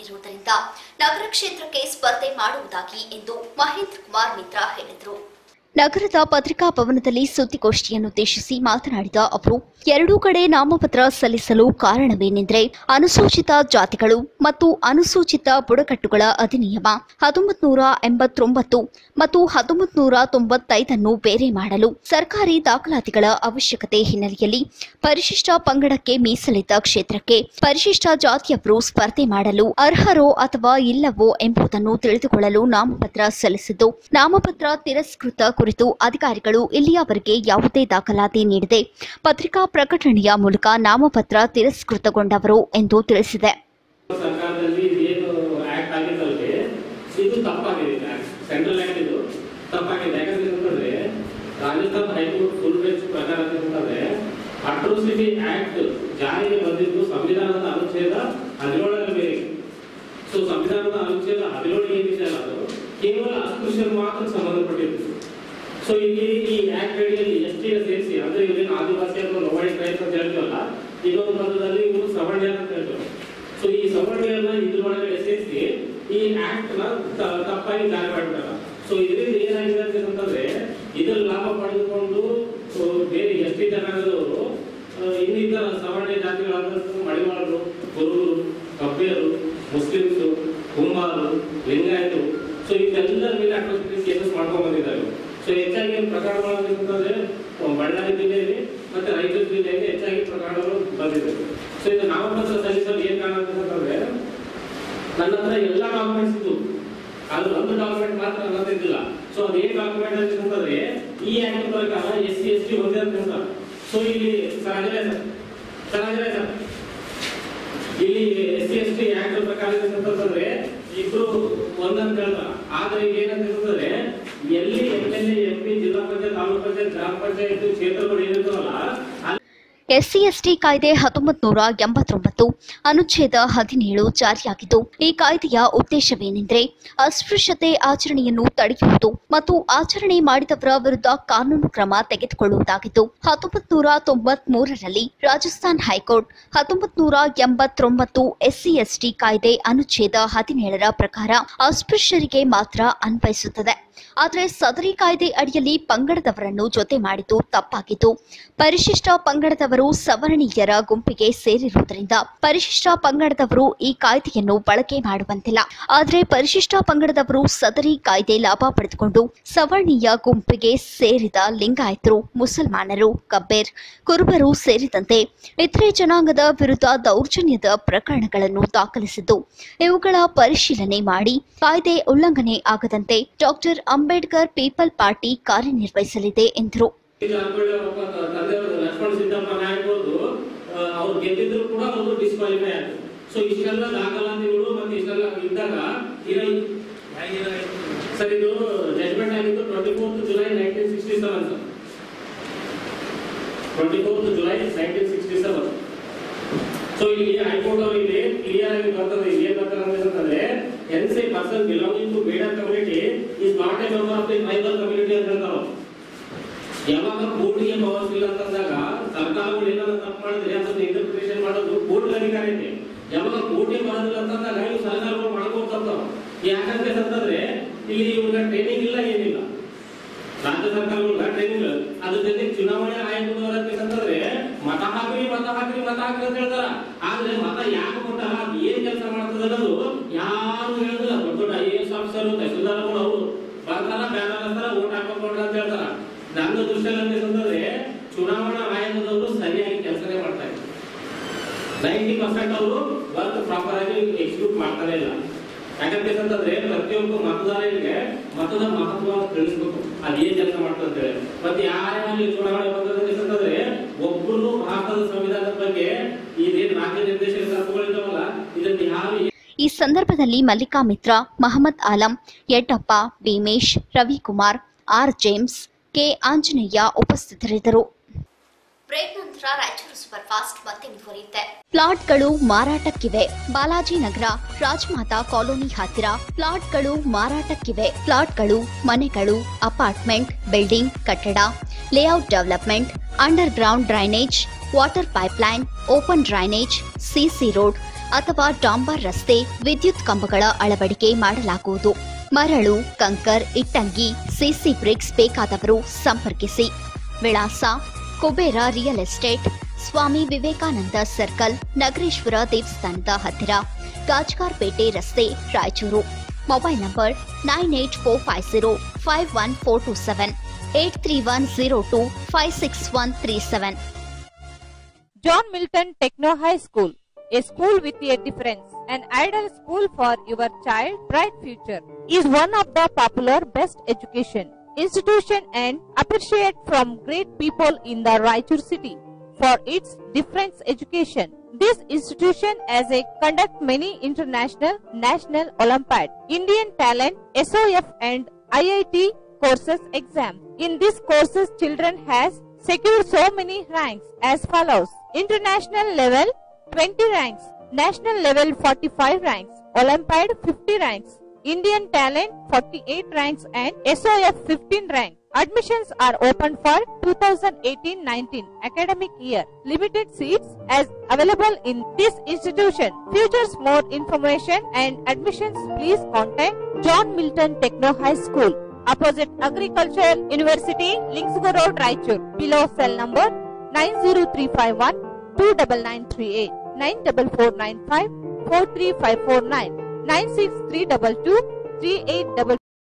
ತಿರಸ್ಕಾರಗೊಂಡಿರುವುದರಿಂದ ನಗರ ಕ್ಷೇತ್ರಕ್ಕೆ ಸ್ಪರ್ಧೆ ಮಾಡುವುದಾಗಿ ಎಂದು ಮಹೇಂದ್ರ ಕುಮಾರ್ ಮಿತ್ರ ಹೇಳಿದರು ನಗರದ ಪತ್ರಿಕಾ ಭವನದಲ್ಲಿ ಸುದ್ದಿಗೋಷ್ಠಿಯನ್ನುದ್ದೇಶಿಸಿ ಮಾತನಾಡಿದ ಅವರು ಎರಡೂ ಕಡೆ ನಾಮಪತ್ರ ಸಲ್ಲಿಸಲು ಕಾರಣವೇನೆಂದರೆ ಅನುಸೂಚಿತ ಜಾತಿಗಳು ಮತ್ತು ಅನುಸೂಚಿತ ಬುಡಕಟ್ಟುಗಳ ಅಧಿನಿಯಮ ಹತ್ತೊಂಬತ್ತು ನೂರ ಎಂಬತ್ತೊಂಬತ್ತು ಮತ್ತು ಹತ್ತೊಂಬತ್ತು ನೂರ ತೊಂಬತ್ತೈದನ್ನು ಬೇರೆ ಮಾಡಲು ಸರ್ಕಾರಿ ದಾಖಲಾತಿಗಳ ಅವಶ್ಯಕತೆ ಹಿನ್ನೆಲೆಯಲ್ಲಿ ಪರಿಶಿಷ್ಟ ಪಂಗಡಕ್ಕೆ ಮೀಸಲಿದ್ದ ಕ್ಷೇತ್ರಕ್ಕೆ ಪರಿಶಿಷ್ಟ ಜಾತಿಯವರು ಸ್ಪರ್ಧೆ ಮಾಡಲು ಅರ್ಹರೋ ಅಥವಾ ಇಲ್ಲವೋ ಎಂಬುದನ್ನು ತಿಳಿದುಕೊಳ್ಳಲು ನಾಮಪತ್ರ ಸಲ್ಲಿಸಿದ್ದು ನಾಮಪತ್ರ ತಿರಸ್ಕೃತ ಕುರಿತು ಅಧಿಕಾರಿಗಳು ಇಲ್ಲಿಯವರೆಗೆ ಯಾವುದೇ ದಾಖಲಾತಿ ನೀಡದೆ ಪತ್ರಿಕಾ ಪ್ರಕಟಣೆಯ ಮೂಲಕ ನಾಮಪತ್ರ ತಿರಸ್ಕೃತಗೊಂಡವರು ಎಂದು ತಿಳಿಸಿದೆ ಸರ್ಕಾರದಲ್ಲಿ ಏನು ಆಕ್ಟ್ ಆಗಿದ್ದಲ್ರಿ ಇದು ತಪ್ಪಾಗಿದೆ ಸೆಂಟ್ರಲ್ ಆಕ್ಟ್ ಇದು ತಪ್ಪಾಗಿದೆ ಯಾಕಂದ್ರೆ ಅಂತಂದ್ರೆ ರಾಜಸ್ಥಾನ ಹೈಕೋರ್ಟ್ ಫುಲ್ ಬೆಂಚ್ ಪ್ರಕಾರ ಅಂತಂದ್ರೆ ಅಟ್ರೋಸಿಟಿ ಆಕ್ಟ್ ಜಾರಿಗೆ ಬಂದಿದ್ದು ಸಂವಿಧಾನದ ಅನುಚ್ಛೇದ ಹದಿನೇಳರ ಮೇರೆಗೆ ಸೊ ಸಂವಿಧಾನದ ಅನುಚ್ಛೇದ ಹದಿನೇಳು ಏನಿದೆ ಅಲ್ಲ ಅದು ಕೇವಲ ಅಸ್ಪೃಶ್ಯರು ಮಾತ್ರ ಸಂಬಂಧಪಟ್ಟಿದ್ದು ಸೊ ಇಲ್ಲಿ ಈ ಆಕ್ಟ್ ಅಡಿಯಲ್ಲಿ ಎಸ್ ಟಿ ಸೇರಿಸಿ ಅಂದ್ರೆ ಇವೇನು ಆದಿವಾಸಿ ಅಥವಾ ಲೋವಾಡಿ ಟ್ರೈಬ್ಸ್ ಅಂತ ಹೇಳ್ತೀವಲ್ಲ ಇನ್ನೊಂದು ಪದದಲ್ಲಿ ಇವರು ಸವರ್ಣ ಅಂತ ಹೇಳ್ತಾರೆ ಸೊ ಈ ಸವರ್ಣಗಳನ್ನ ಇದ್ರೊಳಗಡೆ ಸೇರಿಸಿ ಈ ಆಕ್ಟ್ ನ ತ- ತಪ್ಪಾಗಿ ಜಾರಿ ಮಾಡಿಬಿಟ್ಟಾರ ಸೊ ಇದರಿಂದ ಏನಾಗಿದೆ ಅಂತ ಅಂತಂದ್ರೆ ಇದರ ಲಾಭ ಪಡೆದುಕೊಂಡು ಸೊ ಬೇರೆ ಎಷ್ಟೇ ಜನಾಂಗದವರು ಆ, ಇನ್ನಿತರ ಸವರ್ಣ ಜಾತಿಗಳಾದ ಮಡಿವಾಳರು ಕುರುಬರು ಕಬ್ಬಿಯರು ಮುಸ್ಲಿಮ್ಸ್ ಕುಂಬಾರು ಲಿಂಗಾಯತರು ಸೊ ಇವರೆಲ್ಲರ ಮೇಲೆ ಅಟ್ರಾಸಿಟಿ ಕೇಸಸ್ ಮಾಡ್ಕೊಂಡ್ ಬಂದಿದ್ದಾರೆ ಸೊ ಹೆಚ್ಚಾಗಿ ಪ್ರಕರಣಗಳು ಅಂತಂದ್ರೆ ಬಳ್ಳಾರಿ ಜಿಲ್ಲೆಯಲ್ಲಿ ಮತ್ತೆ ರಾಯಚೂರು ಜಿಲ್ಲೆಯಲ್ಲಿ ಹೆಚ್ಚಾಗಿ ಪ್ರಕರಣಗಳು ಬಂದಿದೆ ಸೊ ಇದು ನಾಮಪತ್ರ ಸಲ್ಲಿಸಲು ಏನ್ ಕಾರಣ ಅಂತಂದ್ರೆ ನನ್ನ ಹತ್ರ ಎಲ್ಲ ಡಾಕ್ಯುಮೆಂಟ್ಸ್ ಇದ್ದು ಅದು ಒಂದು ಡಾಕ್ಯುಮೆಂಟ್ ಮಾತ್ರ ನನ್ನ ಹತ್ರ ಇದ್ದಿಲ್ಲ ಸೊ ಅದು ಏನ್ ಡಾಕ್ಯುಮೆಂಟ್ ಅಂತ ಅಂತಂದ್ರೆ ಈ ಆಕ್ಟ್ ಪ್ರಕಾರ ಎಸ್ ಸಿ ಎಸ್ ಟಿ ಒಂದೇ ಅಂತ ಹೇಳ್ತಾರೆ ಸೊ ಇಲ್ಲಿ sir Ajay sir sir Ajay sir ಇಲ್ಲಿ S C S T act ಪ್ರಕಾರ ಏನಂತಂದ್ರೆ ಇಬ್ರು ಒಂದಂತ ಹೇಳ್ತಾರೆ ಆದ್ರೆ ಈಗ ಏನಂತ ಅಂತಂದ್ರೆ ಎಲ್ಲಿ M L A M P ಜಿಲ್ಲಾ ಪಂಚಾಯತ್ ತಾಲೂಕ್ ಪಂಚಾಯತ್ ಗ್ರಾಮ ಪಂಚಾಯತ್ ಕ್ಷೇತ್ರಗಳು ಏನಿರ್ತಾವಲ್ಲ ಅಲ್ಲಿ ಎಸ್ಸಿ ಎಸ್ಟಿ ಕಾಯ್ದೆ ಹತ್ತೊಂಬತ್ತು ನೂರ ಎಂಬತ್ತೊಂಬತ್ತು ಅನುಚ್ಛೇದ ಹದಿನೇಳು ಜಾರಿಯಾಗಿದ್ದು ಈ ಕಾಯ್ದೆಯ ಉದ್ದೇಶವೇನೆಂದರೆ ಅಸ್ಪೃಶ್ಯತೆ ಆಚರಣೆಯನ್ನು ತಡೆಯುವುದು ಮತ್ತು ಆಚರಣೆ ಮಾಡಿದವರ ವಿರುದ್ಧ ಕಾನೂನು ಕ್ರಮ ತೆಗೆದುಕೊಳ್ಳುವುದಾಗಿದ್ದು ಹತ್ತೊಂಬತ್ತು ನೂರ ತೊಂಬತ್ ಮೂರರಲ್ಲಿ ರಾಜಸ್ಥಾನ್ ಹೈಕೋರ್ಟ್ ಹತ್ತೊಂಬತ್ತು ನೂರ ಎಂಬತ್ತೊಂಬತ್ತು ಎಸ್ಸಿ ಎಸ್ಟಿ ಕಾಯ್ದೆ ಅನುಚ್ಛೇದ ಹದಿನೇಳರ ಪ್ರಕಾರ ಅಸ್ಪೃಶ್ಯರಿಗೆ ಮಾತ್ರ ಅನ್ವಯಿಸುತ್ತದೆ ಆದರೆ ಸದರಿ ಕಾಯ್ದೆ ಅಡಿಯಲ್ಲಿ ಪಂಗಡದವರನ್ನು ಜೊತೆ ಮಾಡಿದ್ದು ತಪ್ಪಾಗಿದ್ದು ಪರಿಶಿಷ್ಟ ಪಂಗಡದವರು ಸವರ್ಣೀಯರ ಗುಂಪಿಗೆ ಸೇರಿರುವುದರಿಂದ ಪರಿಶಿಷ್ಟ ಪಂಗಡದವರು ಈ ಕಾಯ್ದೆಯನ್ನು ಬಳಕೆ ಮಾಡುವಂತಿಲ್ಲ ಆದರೆ ಪರಿಶಿಷ್ಟ ಪಂಗಡದವರು ಸದರಿ ಕಾಯ್ದೆ ಲಾಭ ಪಡೆದುಕೊಂಡು ಸವರ್ಣೀಯ ಗುಂಪಿಗೆ ಸೇರಿದ ಲಿಂಗಾಯತರು ಮುಸಲ್ಮಾನರು ಕಬ್ಬೇರ್ ಕುರುಬರು ಸೇರಿದಂತೆ ಇತರೆ ಜನಾಂಗದ ವಿರುದ್ಧ ದೌರ್ಜನ್ಯದ ಪ್ರಕರಣಗಳನ್ನು ದಾಖಲಿಸಿದ್ದು ಇವುಗಳ ಪರಿಶೀಲನೆ ಮಾಡಿ ಕಾಯ್ದೆ ಉಲ್ಲಂಘನೆ ಆಗದಂತೆ ಡಾಕ್ಟರ್ ಅಂಬೇಡ್ಕರ್ ಪೀಪಲ್ ಪಾರ್ಟಿ ಕಾರ್ಯನಿರ್ವಹಿಸಲಿದೆ ಎಂದರು ಜಾರಕಿಹೊಳಿ ಒಬ್ಬ ತಂದೆಯವರು ಲಕ್ಷ್ಮಣ ಸಿದ್ದಪ್ಪ ನಾಯಕರದು ಅವ್ರು ಗೆದ್ದಿದ್ರು ಕೂಡ ಅವರು ಡಿಸ್ಕ್ವಾಲಿಫೈ ಆಯ್ತು ಸೊ ಇಷ್ಟೆಲ್ಲ ದಾಖಲಾತಿಗಳು ಮತ್ತೆ ಇಷ್ಟೆಲ್ಲ ಇದ್ದಾಗ ಇರ- ಸರ್ ಇದು ಜಜ್ಮೆಂಟ್ ಆಗಿದ್ದು twenty fourth July nineteen sixty seven sir twenty fourth July nineteen sixty seven so ಇಲ್ಲಿ ಹೈಕೋರ್ಟ್ ಅವರು ಇಲ್ಲಿ ಕ್ಲಿಯರ್ ಆಗಿ ಬರ್ತದೆ ಇಲ್ಲಿ ಏನ್ ಬರ್ತಾರೆ ಅಂತಂದ್ರೆ N C person belonging to Beda community is not a member of the tribal community ಅಂತ ಹೇಳ್ತಾರೆ ಅವ್ರು. ಯಾವಾಗ ಕೋರ್ಟ್ಗೆ ಪವರ್ಸ್ ಇಲ್ಲ ಅಂತಂದಾಗ ಸರ್ಕಾರಗಳು ಏನಾದ್ರು ತಪ್ಪು ಮಾಡಿದ್ರೆ ಅದನ್ನ ಇಂಟರ್ಪ್ರಿಟೇಷನ್ ಮಾಡೋದು ಕೋರ್ಟ್ ಅಧಿಕಾರ ಐತೆ ಯಾವಾಗ ಕೋರ್ಟ್ಗೆ ಬರೋದಿಲ್ಲ ಅಂತಂದಾಗ ಇವು ಸರ್ಕಾರಗಳು ಮಾಡ್ಕೊಂಡು ತಪ್ಪಾವ ಯಾಕಂತ ಅಂತಂದ್ರೆ ಇಲ್ಲಿ ಇವ್ರಿಗೆ ಟ್ರೈನಿಂಗ್ ಇಲ್ಲ ಏನಿಲ್ಲ ರಾಜ್ಯ ಸರ್ಕಾರಗಳ ಟ್ರೈನಿಂಗ್ ಅದ್ರ ಜೊತೆ ಚುನಾವಣೆ ಆಯೋಗದವರ ಅಂತಂದ್ರೆ ಮತ ಹಾಕ್ರಿ ಮತ ಹಾಕ್ರಿ ಮತ ಹಾಕ್ರಿ ಅಂತ ಹೇಳ್ತಾರ ಆದ್ರೆ ಮತ ಯಾಕೆ ಕೊಟ್ಟಾರ ಅದ್ ಏನ್ ಕೆಲಸ ಮಾಡ್ತದ ಅನ್ನೋದು ಯಾರು ಹೇಳುದಿಲ್ಲ ದೊಡ್ಡ ದೊಡ್ಡ ಐ ಎಸ್ ಆಫೀಸರ್ ತಹಸೀಲ್ದಾರ್ಗಳು ಅವರು ಬರ್ತಾರ ಬ್ಯಾನರ್ ಹತ್ರ ಓಟ್ ಹಾಕೋಕ್ ನೋಡ್ರಿ ಅಂತ ಹೇಳ್ತಾರ ನನ್ನ ದೃಷ್ಟಿಯಲ್ಲಿ ಅಂತಂದ್ರೆ ಚುನಾವಣಾ ಆಯೋಗದವರು ಸರಿಯಾಗಿ ಕೆಲಸನೇ ಮಾಡ್ತಾ ಇಲ್ಲ ನೈಂಟಿ ಪರ್ಸೆಂಟ್ ಅವರು ವರ್ಕ್ ಪ್ರಾಪರ್ ಆಗಿ ಎಕ್ಸಿಕ್ಯೂಟ್ ಮಾಡ್ತಾನೆ ಇಲ್ಲ ಯಾಕಂತ ಅಂತಂದ್ರೆ ಪ್ರತಿಯೊಬ್ಬ ಮತದಾರರಿಗೆ ಮತದ ಮಹತ್ವ ತಿಳಿಸ್ಬೇಕು ಅದ್ ಏನ್ ಕೆಲಸ ಮಾಡ್ತದೆ ಅಂತ ಹೇಳಿ ಮತ್ತೆ ಯಾರೇ ಅಲ್ಲಿ ಚುನಾವಣೆ ಬಂದ್ರೆ ಅಂತಂದ್ರೆ ಒಬ್ಬರು ಭಾರತದ ಸಂವಿಧಾನದ ಬಗ್ಗೆ ಇದೇನ್ ರಾಜ್ಯ ನಿರ್ದೇಶಕ ತತ್ವಗಳಿದ್ದಾವಲ್ಲ ಇದನ್ನ ಯಾರು ಈ ಸಂದರ್ಭದಲ್ಲಿ Mallika Mitra Mohammed Alam Yaddappa Bheemesh Ravikumar R James K Anjaneya ಉಪಸ್ಥಿತರಿದ್ದರು ಬ್ರೇಕ್ ನಂತರ ರಾಯಚೂರು ಸೂಪರ್ ಫಾಸ್ಟ್ ಮತ್ತೆ ಮುಂದುವರಿಯುತ್ತೆ ಪ್ಲಾಟ್ಗಳು ಮಾರಾಟಕ್ಕಿವೆ ಬಾಲಾಜಿ ನಗರ ರಾಜಮಾತಾ ಕಾಲೋನಿ ಹತ್ತಿರ ಪ್ಲಾಟ್ಗಳು ಮಾರಾಟಕ್ಕಿವೆ ಪ್ಲಾಟ್ಗಳು ಮನೆಗಳು ಅಪಾರ್ಟ್ಮೆಂಟ್ ಬಿಲ್ಡಿಂಗ್ ಕಟ್ಟಡ layout development under ground drainage water pipeline open drainage CC road ಅಥವಾ ಡಾಂಬರ್ ರಸ್ತೆ ವಿದ್ಯುತ್ ಕಂಬಗಳ ಅಳವಡಿಕೆ ಮಾಡಲಾಗುವುದು ಮರಳು ಕಂಕರ್ ಇಟ್ಟಂಗಿ ಸಿಸಿ ಬ್ರಿಕ್ಸ್ ಬೇಕಾದವರು ಸಂಪರ್ಕಿಸಿ ವಿಳಾಸ Kubera real estate Swami Vivekananda circle Nagareshwara ದೇವಸ್ಥಾನದ ಹತ್ತಿರ ಗಾಜ್ಗಾರ್ಪೇಟೆ ರಸ್ತೆ Raichur mobile number nine eight four five zero five one four two seven eight three one zero two five six one three seven John Milton Techno High School, a school with a difference, an ideal school for your child bright future, is one of the popular best education institution and appreciate from great people in the Raichur city for its difference education. This institution as a conduct many international, national Olympiad, Indian talent, SOF and IIT courses exam. In these courses children has secured so many ranks as follows. International level 20 ranks, national level 45 ranks, Olympiad 50 ranks, Indian talent 48 ranks and SOF 15 rank. Admissions are open for 2018-19 academic year. Limited seats as available in this institution. Futures more information and admissions please contact John Milton Techno High School opposite Agricultural University, Linksgo Road, Raichur. Below cell number 90351 29938 94495 43549 96322 3822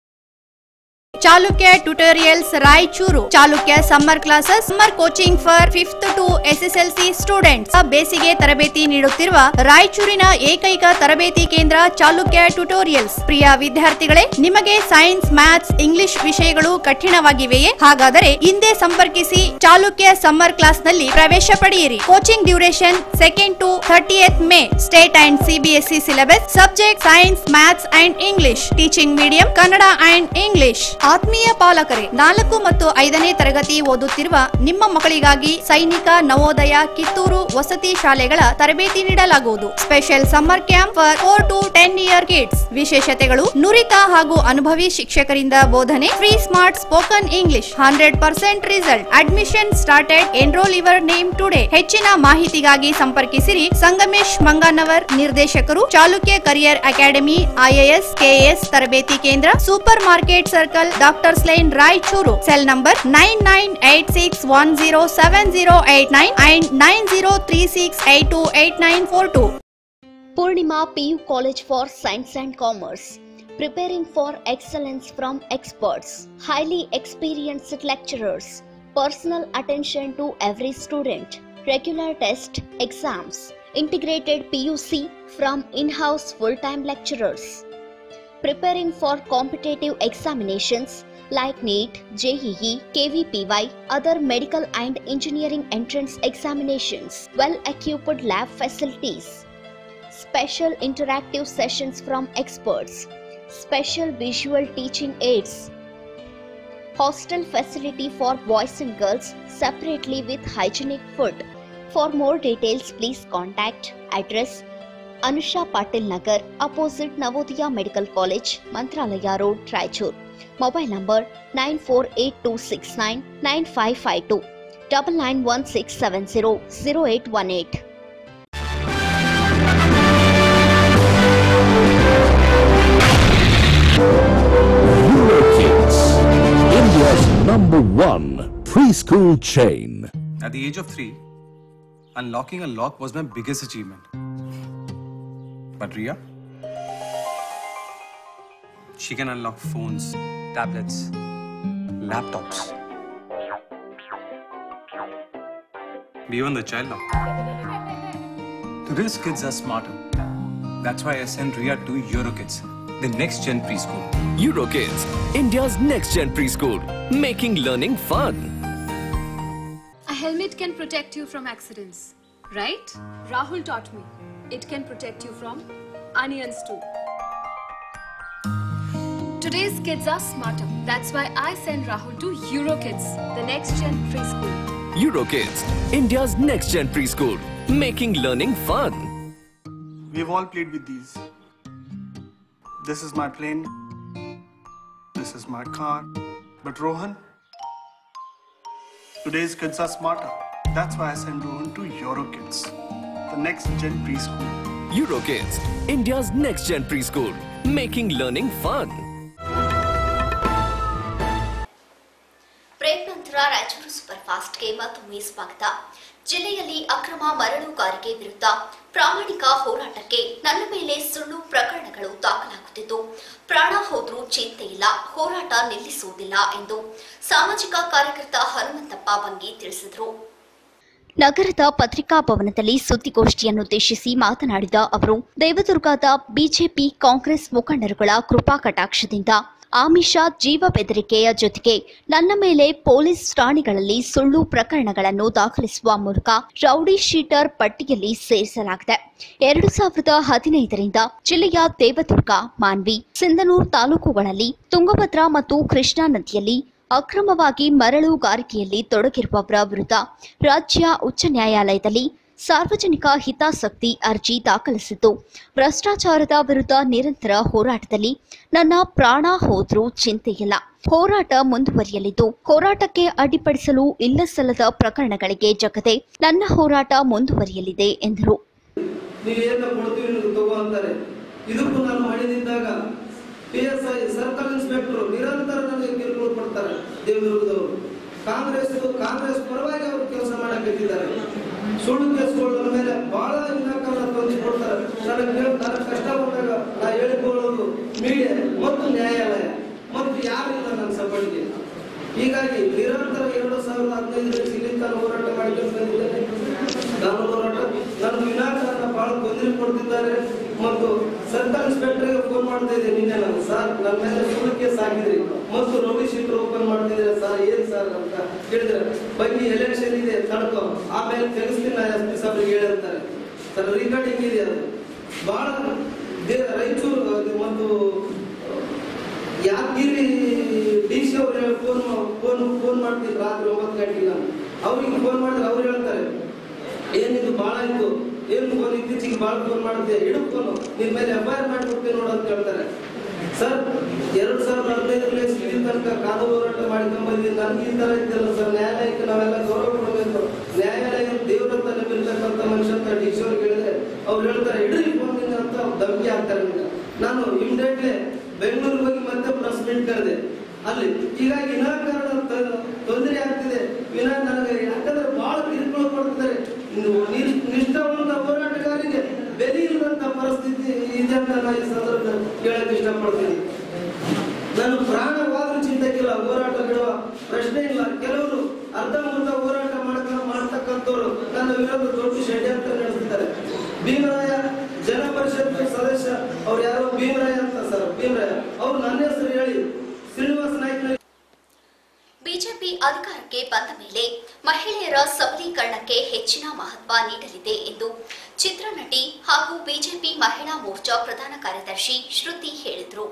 Chalukya tutorials Raichur Chalukya summer classes summer coaching for fifth to SSLC students ಬೇಸಿಗೆ ತರಬೇತಿ ನೀಡುತ್ತಿರುವ ರಾಯಚೂರಿನ ಏಕೈಕ ತರಬೇತಿ ಕೇಂದ್ರ ಚಾಲುಕ್ಯ ಟ್ಯುಟೋರಿಯಲ್ಸ್ ಪ್ರಿಯ ವಿದ್ಯಾರ್ಥಿಗಳೇ ನಿಮಗೆ ಸೈನ್ಸ್ ಮ್ಯಾಥ್ಸ್ ಇಂಗ್ಲಿಷ್ ವಿಷಯಗಳು ಕಠಿಣವಾಗಿವೆಯೇ ಹಾಗಾದರೆ ಹಿಂದೆ ಸಂಪರ್ಕಿಸಿ ಚಾಲುಕ್ಯ ಸಮ್ಮರ್ ಕ್ಲಾಸ್ ನಲ್ಲಿ ಪ್ರವೇಶ ಪಡೆಯಿರಿ coaching duration second to thirtieth May state and CBSE syllabus subject science maths and English teaching medium Kannada and English ಆತ್ಮೀಯ ಪಾಲಕರೇ ನಾಲ್ಕು ಮತ್ತು ಐದನೇ ತರಗತಿ ಓದುತ್ತಿರುವ ನಿಮ್ಮ ಮಕ್ಕಳಿಗಾಗಿ ಸೈನಿಕ ನವೋದಯ ಕಿತ್ತೂರು ವಸತಿ ಶಾಲೆಗಳ ತರಬೇತಿ ನೀಡಲಾಗುವುದು special summer camp for four to ten year kids ವಿಶೇಷತೆಗಳು ನುರಿತ ಹಾಗೂ ಅನುಭವಿ ಶಿಕ್ಷಕರಿಂದ ಬೋಧನೆ free smart spoken English hundred percent result admission started enroll your name today ಹೆಚ್ಚಿನ ಮಾಹಿತಿಗಾಗಿ ಸಂಪರ್ಕಿಸಿರಿ ಸಂಗಮೇಶ್ ಮಂಗನವರ್ ನಿರ್ದೇಶಕರು Chalukya career academy IAS KAS ತರಬೇತಿ ಕೇಂದ್ರ super market circle doctors line Raichur cell number nine nine eight six one zero seven zero eight nine and nine zero three six eight two eight nine four two Purnima PU College for Science and Commerce, preparing for excellence from experts, highly experienced lecturers, personal attention to every student, regular test, exams, integrated PUC from in-house full-time lecturers, preparing for competitive examinations like NEET, JEE, KVPY, other medical and engineering entrance examinations, well-equipped lab facilities, special interactive sessions from experts, special visual teaching aids, hostel facility for boys and girls separately with hygienic food. For more details, please contact address Anusha Patil Nagar, opposite Navodaya Medical College, Mantralaya Road, Raichur. Mobile number 948269 9552 991670 0818. Eurokids, India's number one preschool chain. At the age of three, unlocking a lock was my biggest achievement. But Ria? She can unlock phones, tablets, laptops. Beyond the child lock. Today's kids are smarter. That's why I sent Ria to Eurokids, the next gen preschool. Eurokids, India's next gen preschool, making learning fun. A helmet can protect you from accidents, right? Rahul taught me. It can protect you from onions too. Today's kids are smarter. That's why I send Rahul to Eurokids, the next gen preschool. Eurokids, India's next gen preschool, making learning fun. We've all played with these. This is my plane. This is my car. But Rohan, today's kids are smarter. That's why I send Rohan to Eurokids, the next gen preschool. Eurokids, India's next gen preschool, making learning fun. Raichur super ಫಾಸ್ಟ್ಗೆ ಮತ್ತೊಮ್ಮೆ ಸ್ವಾಗತ ಜಿಲ್ಲೆಯಲ್ಲಿ ಅಕ್ರಮ ಮರಳುಗಾರಿಕೆ ವಿರುದ್ಧ ಪ್ರಾಮಾಣಿಕ ಹೋರಾಟಕ್ಕೆ ನನ್ನ ಮೇಲೆ ಸುಳ್ಳು ಪ್ರಕರಣಗಳು ದಾಖಲಾಗುತ್ತಿದ್ದು ಪ್ರಾಣ ಹೋದ್ರೂ ಚಿಂತೆ ಇಲ್ಲ ಹೋರಾಟ ನಿಲ್ಲಿಸುವುದಿಲ್ಲ ಎಂದು ಸಾಮಾಜಿಕ ಕಾರ್ಯಕರ್ತ ಹನುಮಂತಪ್ಪ ಬಂಗಿ ತಿಳಿಸಿದರು ನಗರದ ಪತ್ರಿಕಾ ಭವನದಲ್ಲಿ ಸುದ್ದಿಗೋಷ್ಠಿಯನ್ನುದ್ದೇಶಿಸಿ ಮಾತನಾಡಿದ ಅವರು ದೇವದುರ್ಗದ ಬಿಜೆಪಿ ಕಾಂಗ್ರೆಸ್ ಮುಖಂಡರುಗಳ ಕೃಪಾ ಕಟಾಕ್ಷದಿಂದ ಆಮಿಷ ಜೀವ ಬೆದರಿಕೆಯ ಜೊತೆಗೆ ನನ್ನ ಮೇಲೆ ಪೊಲೀಸ್ ಠಾಣೆಗಳಲ್ಲಿ ಸುಳ್ಳು ಪ್ರಕರಣಗಳನ್ನು ದಾಖಲಿಸುವ ಮೂಲಕ ರೌಡಿ ಶೀಟರ್ ಪಟ್ಟಿಯಲ್ಲಿ ಸೇರಿಸಲಾಗಿದೆ ಎರಡು ಸಾವಿರದ ಹದಿನೈದರಿಂದ ಜಿಲ್ಲೆಯ ದೇವದುರ್ಗ ಮಾನ್ವಿ ಸಿಂಧನೂರು ತಾಲೂಕುಗಳಲ್ಲಿ ತುಂಗಭದ್ರಾ ಮತ್ತು ಕೃಷ್ಣಾ ನದಿಯಲ್ಲಿ ಅಕ್ರಮವಾಗಿ ಮರಳುಗಾರಿಕೆಯಲ್ಲಿ ತೊಡಗಿರುವವರ ವಿರುದ್ಧ ರಾಜ್ಯ ಉಚ್ಚ ನ್ಯಾಯಾಲಯದಲ್ಲಿ ಸಾರ್ವಜನಿಕ ಹಿತಾಸಕ್ತಿ ಅರ್ಜಿ ದಾಖಲಿಸಿದ್ದು ಭ್ರಷ್ಟಾಚಾರದ ವಿರುದ್ಧ ನಿರಂತರ ಹೋರಾಟದಲ್ಲಿ ನನ್ನ ಪ್ರಾಣ ಹೋದ್ರೂ ಚಿಂತೆಯಿಲ್ಲ ಹೋರಾಟ ಮುಂದುವರಿಯಲಿದ್ದು ಹೋರಾಟಕ್ಕೆ ಅಡ್ಡಿಪಡಿಸಲು ಇಲ್ಲಸಲ್ಲದ ಪ್ರಕರಣಗಳಿಗೆ ಜಗದೆ ನನ್ನ ಹೋರಾಟ ಮುಂದುವರಿಯಲಿದೆ ಎಂದರು ನೀವೇನ ಕೊಡ್ತೀವಿ ನೀವು ತಗೋ ಅಂತಾರೆ ಇದಕ್ಕೂ ನಾನು ಮಾಡಿದಾಗ P S I circle inspector ನಿರಂತರ ನನಗೆ ಕಿರುಕುಳ ಕೊಡ್ತಾರೆ ದೇವದುರ್ಗದವರು ಕಾಂಗ್ರೆಸ್ ಕಾಂಗ್ರೆಸ್ ಪರವಾಗಿ ಅವರು ಕೆಲಸ ಮಾಡಕ್ಕಿದ್ದಾರೆ ಸುಳ್ಳು ಕೇಸ್ಗಳ ಮೇಲೆ ಬಹಳ ಇಲಾಖೆನ ತೊಂದಿಕೊಡ್ತಾರೆ ನನಗೆ ಕೇಳ್- ನನಗೆ ಕಷ್ಟ ಬಂದಾಗ ನಾ ಹೇಳಿಕೊಳ್ಳೋದು ಮೀಡಿಯಾ ಮತ್ತು ನ್ಯಾಯಾಲಯ ಮತ್ತು ಯಾರಿಲ್ಲ ನನ್ನ ಸಪೋರ್ಟ್ಗೆ ಹೀಗಾಗಿ ನಿರಂತರ ಎರಡು ಸಾವಿರದ ಹದಿನೈದರಲ್ಲಿ ಇಲ್ಲಿ ತಾನು ಹೋರಾಟ ಮಾಡಿಕೊಂಡು ಬಂದಿದ್ದೇನೆ ನಾನು ಹೋರಾಟ ನನ್ನ ವಿನಾಕಾರಣ ಬಹಳ ತೊಂದರೆ ಕೊಡ್ತಿದ್ದಾರೆ ಮತ್ತು ಸರ್ಕಲ್ ಇನ್ಸ್ಪೆಕ್ಟರ್ಗೆ ಫೋನ್ ಮಾಡ್ತಾ ಇದ್ದೆ ನಿನ್ನೆ ನಾನು ಸರ್ ನನ್ನ ಮೇಲೆ ಸುಳ್ಳು ಕೇಸ್ ಹಾಕಿದ್ರಿ ಮತ್ತು ರೌಡಿ ಶೀಟರ್ ಓಪನ್ ಮಾಡ್ತಿದ್ರೆ ಸರ್ ಏನ್ ಸರ್ ಅಂತ ಕೇಳಿದ್ರೆ ಬಗ್ಗೆ ಎಲೆಕ್ಷನ್ ಇದೆ ತಡ್ಕೋ ಆಮೇಲೆ ತೆಗಿಸ್ತೀನಿ ನಾ ಎಸ್ ಪಿ ಸಾಬ್ರಿಗೆ ಹೇಳಿರ್ತಾರೆ ಸರ್ ರಿಕಾರ್ಡಿಂಗ್ ಇದೆ ಅದು ಬಹಳ ದೇ- ರಾಯಚೂರು ಅದು ಮತ್ತು ಯಾದಗಿರಿ ಡಿ ಸಿ ಅವ್ರು ಫೋನ್ ಫೋನ್ ಫೋನ್ ಮಾಡ್ತಿದ್ರು ರಾತ್ರಿ ಒಂಬತ್ತು ಗಂಟೆಗೆ ನಾನು ಅವ್ರಿಗೆ ಫೋನ್ ಮಾಡಿದ್ರೆ ಅವ್ರು ಹೇಳ್ತಾರೆ ಏನಿದು ಭಾಳ ಇತ್ತು ಏನು ಫೋನ್ ಇತ್ತೀಚೆಗೆ ಭಾಳ ಫೋನ್ ಮಾಡಿದೆ ಇಡು ಫೋನ್ ನಿನ್ ಮೇಲೆ ಎಫ್ ಐ ಆರ್ ಮಾಡಿಬಿಡ್ತೀನಿ ನೋಡು ಅಂತ ಹೇಳ್ತಾರೆ ಸರ್ ಎರಡ್ ಸಾವಿರದ ಹದಿನೈದರಲ್ಲಿ ಇಲ್ಲಿ ತನಕ ಕಾದು ಹೋರಾಟ ಮಾಡ್ಕೊಂಡ್ ಬಂದಿದ್ದೀನಿ ನನ್ಗೆ ಈ ತರ ಇದ್ದಲ್ಲ ಸರ್ ನ್ಯಾಯಾಲಯಕ್ಕೆ ನಾವೆಲ್ಲ ಗೌರವ ಕೊಡಬೇಕು ನ್ಯಾಯಾಲಯ ದೇವರಂತ ನಂಬಿರ್ತಕ್ಕಂಥ ಮನುಷ್ಯ ಅಂತ ಡಿ ಸಿ ಅವ್ರಿಗೆ ಹೇಳಿದ್ರೆ ಅವ್ರು ಹೇಳ್ತಾರೆ ಇಡ್ರಿ ಫೋನ್ ಅಂತ ಧಮಕಿ ಹಾಕ್ತಾರೆ ನಿಮ್ಗೆ ನಾನು ಇಮಿಡಿಯೇಟ್ಲಿ ಬೆಂಗಳೂರಿಗೆ ಹೋಗಿ ಮತ್ತೆ ಪ್ರೆಸ್ ಮೀಟ್ ಕರೆದೆ ಅಲ್ಲಿ ಹೀಗಾಗಿ ವಿನಾಕಾರಣ ತ- ತೊಂದರೆ ಆಗ್ತಿದೆ ವಿನಾ ನನಗೆ ಯಾಕಂದ್ರೆ ಬಹಳ ಕಿರುಕುಳ ಕೊಡ್ತಿದ್ದಾರೆ ಇನ್ನು ನಿರ್- ನಿಷ್ಠಾವಂತ ಹೋರಾಟಗಾರರಿಗೆ ಬೆಲೆ ಇಲ್ಲದಂತ ಪರಿಸ್ಥಿತಿ ಇದೆ ಅಂತ ನಾನು ಈ ಸಂದರ್ಭದಲ್ಲಿ ಕೇಳಕ್ ಇಷ್ಟಪಡ್ತೀನಿ ನಾನು ಪ್ರಾಣವಾದ್ರೂ ಚಿಂತೆಗಿಲ್ಲ ಹೋರಾಟ ಬಿಡುವ ಪ್ರಶ್ನೆ ಇಲ್ಲ ಕೆಲವರು ಅರ್ಧಂಬರ್ಧ ಹೋರಾಟ ಮಾಡ್ಕ ಮಾಡ್ತಕ್ಕಂಥವ್ರು ನನ್ನ ವಿರೋಧ ದೊಡ್ಡ ಷಡ್ಯಂತ್ರ ನಡೆಸ್ತಿದ್ದಾರೆ ಭೀಮರಾಯ ಜನ ಪರಿಷತ್ ಸದಸ್ಯ ಅವ್ರು ಯಾರೋ ಭೀಮರಾಯ ಅಂತ ಸರ್ ಭೀಮರಾಯ ಅವ್ರು ನನ್ನ ಹೆಸರು ಹೇಳಿ ಶ್ರೀನಿವಾಸ ನಾಯ್ಕ ಬಿಜೆಪಿ ಅಧಿಕಾರಕ್ಕೆ ಬಂದ ಮೇಲೆ ಮಹಿಳೆಯರ ಸಬಲೀಕರಣಕ್ಕೆ ಹೆಚ್ಚಿನ ಮಹತ್ವ ನೀಡಲಿದೆ ಎಂದು ಚಿತ್ರನಟಿ ಹಾಗೂ ಬಿಜೆಪಿ ಮಹಿಳಾ ಮೋರ್ಚಾ ಪ್ರಧಾನ ಕಾರ್ಯದರ್ಶಿ ಶ್ರುತಿ ಹೇಳಿದರು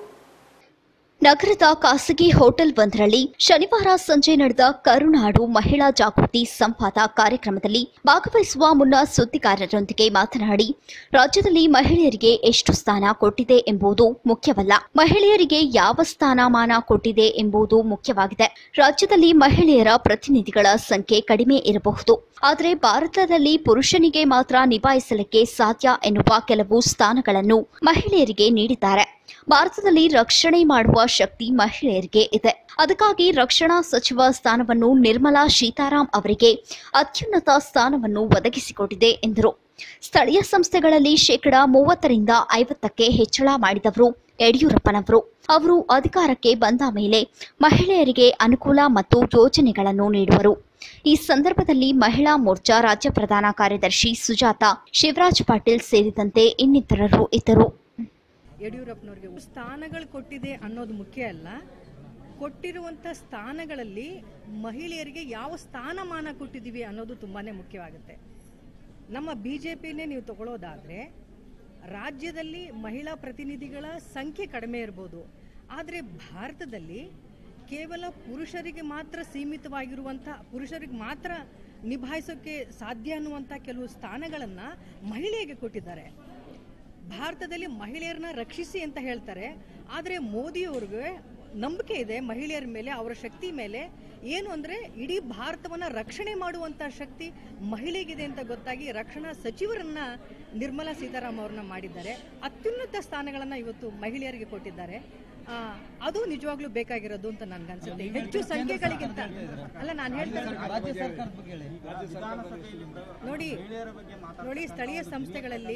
ನಗರದ ಖಾಸಗಿ ಹೋಟೆಲ್ ಒಂದರಲ್ಲಿ ಶನಿವಾರ ಸಂಜೆ ನಡೆದ ಕರುನಾಡು ಮಹಿಳಾ ಜಾಗೃತಿ ಸಂವಾದ ಕಾರ್ಯಕ್ರಮದಲ್ಲಿ ಭಾಗವಹಿಸುವ ಮುನ್ನ ಸುದ್ದಿಗಾರರೊಂದಿಗೆ ಮಾತನಾಡಿ ರಾಜ್ಯದಲ್ಲಿ ಮಹಿಳೆಯರಿಗೆ ಎಷ್ಟು ಸ್ಥಾನ ಕೊಟ್ಟಿದೆ ಎಂಬುದು ಮುಖ್ಯವಲ್ಲ ಮಹಿಳೆಯರಿಗೆ ಯಾವ ಸ್ಥಾನಮಾನ ಕೊಟ್ಟಿದೆ ಎಂಬುದು ಮುಖ್ಯವಾಗಿದೆ ರಾಜ್ಯದಲ್ಲಿ ಮಹಿಳೆಯರ ಪ್ರತಿನಿಧಿಗಳ ಸಂಖ್ಯೆ ಕಡಿಮೆ ಇರಬಹುದು ಆದರೆ ಭಾರತದಲ್ಲಿ ಪುರುಷನಿಗೆ ಮಾತ್ರ ನಿಭಾಯಿಸಲಿಕ್ಕೆ ಸಾಧ್ಯ ಎನ್ನುವ ಕೆಲವು ಸ್ಥಾನಗಳನ್ನು ಮಹಿಳೆಯರಿಗೆ ನೀಡಿದ್ದಾರೆ ಭಾರತದಲ್ಲಿ ರಕ್ಷಣೆ ಮಾಡುವ ಶಕ್ತಿ ಮಹಿಳೆಯರಿಗೆ ಇದೆ ಅದಕ್ಕಾಗಿ ರಕ್ಷಣಾ ಸಚಿವ ಸ್ಥಾನವನ್ನು ನಿರ್ಮಲಾ ಸೀತಾರಾಮ್ ಅವರಿಗೆ ಅತ್ಯುನ್ನತ ಸ್ಥಾನವನ್ನು ಒದಗಿಸಿಕೊಟ್ಟಿದೆ ಎಂದರು ಸ್ಥಳೀಯ ಸಂಸ್ಥೆಗಳಲ್ಲಿ ಶೇಕಡಾ ಮೂವತ್ತರಿಂದ ಐವತ್ತಕ್ಕೆ ಹೆಚ್ಚಳ ಮಾಡಿದವರು ಯಡಿಯೂರಪ್ಪನವರು ಅವರು ಅಧಿಕಾರಕ್ಕೆ ಬಂದ ಮೇಲೆ ಮಹಿಳೆಯರಿಗೆ ಅನುಕೂಲ ಮತ್ತು ಯೋಜನೆಗಳನ್ನು ನೀಡುವರು ಈ ಸಂದರ್ಭದಲ್ಲಿ ಮಹಿಳಾ ಮೋರ್ಚಾ ರಾಜ್ಯ ಪ್ರಧಾನ ಕಾರ್ಯದರ್ಶಿ ಸುಜಾತ ಶಿವರಾಜ್ ಪಾಟೀಲ್ ಸೇರಿದಂತೆ ಇನ್ನಿತರರು ಇದ್ದರು ಯಡಿಯೂರಪ್ಪನವ್ರಿಗೆ ಸ್ಥಾನಗಳು ಕೊಟ್ಟಿದೆ ಅನ್ನೋದು ಮುಖ್ಯ ಅಲ್ಲ ಕೊಟ್ಟಿರುವಂಥ ಸ್ಥಾನಗಳಲ್ಲಿ ಮಹಿಳೆಯರಿಗೆ ಯಾವ ಸ್ಥಾನಮಾನ ಕೊಟ್ಟಿದ್ದೀವಿ ಅನ್ನೋದು ತುಂಬಾನೇ ಮುಖ್ಯವಾಗುತ್ತೆ ನಮ್ಮ ಬಿ ಜೆ ಪಿನೇ ನೀವು ತಗೊಳ್ಳೋದಾದ್ರೆ ರಾಜ್ಯದಲ್ಲಿ ಮಹಿಳಾ ಪ್ರತಿನಿಧಿಗಳ ಸಂಖ್ಯೆ ಕಡಿಮೆ ಇರ್ಬೋದು ಆದರೆ ಭಾರತದಲ್ಲಿ ಕೇವಲ ಪುರುಷರಿಗೆ ಮಾತ್ರ ಸೀಮಿತವಾಗಿರುವಂಥ ಪುರುಷರಿಗೆ ಮಾತ್ರ ನಿಭಾಯಿಸೋಕ್ಕೆ ಸಾಧ್ಯ ಅನ್ನುವಂಥ ಕೆಲವು ಸ್ಥಾನಗಳನ್ನು ಮಹಿಳೆಗೆ ಕೊಟ್ಟಿದ್ದಾರೆ ಭಾರತದಲ್ಲಿ ಮಹಿಳೆಯರನ್ನ ರಕ್ಷಿಸಿ ಅಂತ ಹೇಳ್ತಾರೆ ಆದರೆ ಮೋದಿಯವ್ರಿಗೆ ನಂಬಿಕೆ ಇದೆ ಮಹಿಳೆಯರ ಮೇಲೆ ಅವರ ಶಕ್ತಿ ಮೇಲೆ ಏನು ಅಂದರೆ ಇಡೀ ಭಾರತವನ್ನು ರಕ್ಷಣೆ ಮಾಡುವಂಥ ಶಕ್ತಿ ಮಹಿಳೆಗಿದೆ ಅಂತ ಗೊತ್ತಾಗಿ ರಕ್ಷಣಾ ಸಚಿವರನ್ನ ನಿರ್ಮಲಾ ಸೀತಾರಾಮ್ ಅವ್ರನ್ನ ಮಾಡಿದ್ದಾರೆ ಅತ್ಯುನ್ನತ ಸ್ಥಾನಗಳನ್ನು ಇವತ್ತು ಮಹಿಳೆಯರಿಗೆ ಕೊಟ್ಟಿದ್ದಾರೆ ಆ, ಅದು ನಿಜವಾಗ್ಲೂ ಬೇಕಾಗಿರೋದು ಅಂತ ನನ್ಗನ್ಸುತ್ತೆ ಹೆಚ್ಚು ಸಂಖ್ಯೆಗಳಿಗಿಂತ ಅಲ್ಲ ನಾನು ಹೇಳ್ತಾ ನೋಡಿ ನೋಡಿ ಸ್ಥಳೀಯ ಸಂಸ್ಥೆಗಳಲ್ಲಿ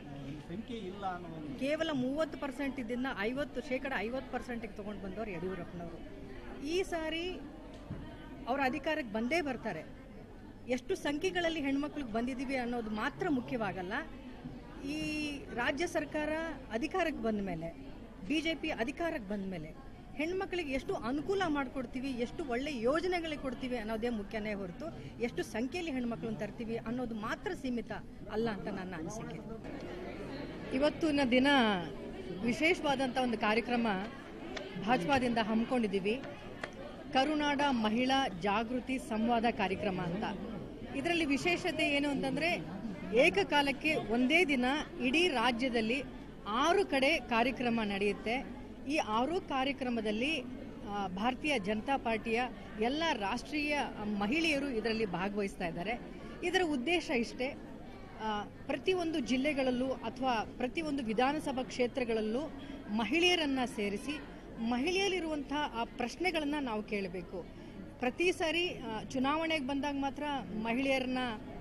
ಕೇವಲ ಮೂವತ್ತು ಪರ್ಸೆಂಟ್ ಇದನ್ನ ಐವತ್ತು ಶೇಕಡ ಐವತ್ತು ಪರ್ಸೆಂಟಿಗೆ ತೊಗೊಂಡು ಬಂದವರು ಯಡಿಯೂರಪ್ಪನವರು ಈ ಸಾರಿ ಅವರ ಅಧಿಕಾರಕ್ಕೆ ಬಂದೇ ಬರ್ತಾರೆ ಎಷ್ಟು ಸಂಖ್ಯೆಗಳಲ್ಲಿ ಹೆಣ್ಮಕ್ಳಿಗೆ ಬಂದಿದ್ದೀವಿ ಅನ್ನೋದು ಮಾತ್ರ ಮುಖ್ಯವಾಗಲ್ಲ ಈ ರಾಜ್ಯ ಸರ್ಕಾರ ಅಧಿಕಾರಕ್ಕೆ ಬಂದ ಮೇಲೆ ಬಿ ಜೆ ಪಿ ಅಧಿಕಾರಕ್ಕೆ ಬಂದ ಮೇಲೆ ಹೆಣ್ಮಕ್ಳಿಗೆ ಎಷ್ಟು ಅನುಕೂಲ ಮಾಡಿಕೊಡ್ತೀವಿ ಎಷ್ಟು ಒಳ್ಳೆ ಯೋಜನೆಗಳಿಗೆ ಕೊಡ್ತೀವಿ ಅನ್ನೋದೇ ಮುಖ್ಯನೇ ಹೊರತು ಎಷ್ಟು ಸಂಖ್ಯೆಯಲ್ಲಿ ಹೆಣ್ಮಕ್ಳನ್ನ ತರ್ತೀವಿ ಅನ್ನೋದು ಮಾತ್ರ ಸೀಮಿತ ಅಲ್ಲ ಅಂತ ನನ್ನ ಅನಿಸಿಕೆ ಇವತ್ತಿನ ದಿನ ವಿಶೇಷವಾದಂಥ ಒಂದು ಕಾರ್ಯಕ್ರಮ ಭಾಜಪಾದಿಂದ ಹಮ್ಮಿಕೊಂಡಿದ್ದೀವಿ ಕರುನಾಡ ಮಹಿಳಾ ಜಾಗೃತಿ ಸಂವಾದ ಕಾರ್ಯಕ್ರಮ ಅಂತ ಇದರಲ್ಲಿ ವಿಶೇಷತೆ ಏನು ಅಂತಂದರೆ ಏಕಕಾಲಕ್ಕೆ ಒಂದೇ ದಿನ ಇಡೀ ರಾಜ್ಯದಲ್ಲಿ ಆರು ಕಡೆ ಕಾರ್ಯಕ್ರಮ ನಡೆಯುತ್ತೆ ಈ ಆರು ಕಾರ್ಯಕ್ರಮದಲ್ಲಿ ಆ, ಭಾರತೀಯ ಜನತಾ ಪಾರ್ಟಿಯ ಎಲ್ಲ ರಾಷ್ಟ್ರೀಯ ಮಹಿಳೆಯರು ಇದರಲ್ಲಿ ಭಾಗವಹಿಸ್ತಾ ಇದ್ದಾರೆ ಇದರ ಉದ್ದೇಶ ಇಷ್ಟೇ ಆ, ಪ್ರತಿಯೊಂದು ಜಿಲ್ಲೆಗಳಲ್ಲೂ ಅಥವಾ ಪ್ರತಿಯೊಂದು ವಿಧಾನಸಭಾ ಕ್ಷೇತ್ರಗಳಲ್ಲೂ ಮಹಿಳೆಯರನ್ನ ಸೇರಿಸಿ ಮಹಿಳೆಯರಿರುವಂಥ ಆ ಪ್ರಶ್ನೆಗಳನ್ನು ನಾವು ಕೇಳಬೇಕು ಪ್ರತಿ ಸಾರಿ ಆ, ಚುನಾವಣೆಗೆ ಬಂದಾಗ ಮಾತ್ರ ಮಹಿಳೆಯರನ್ನ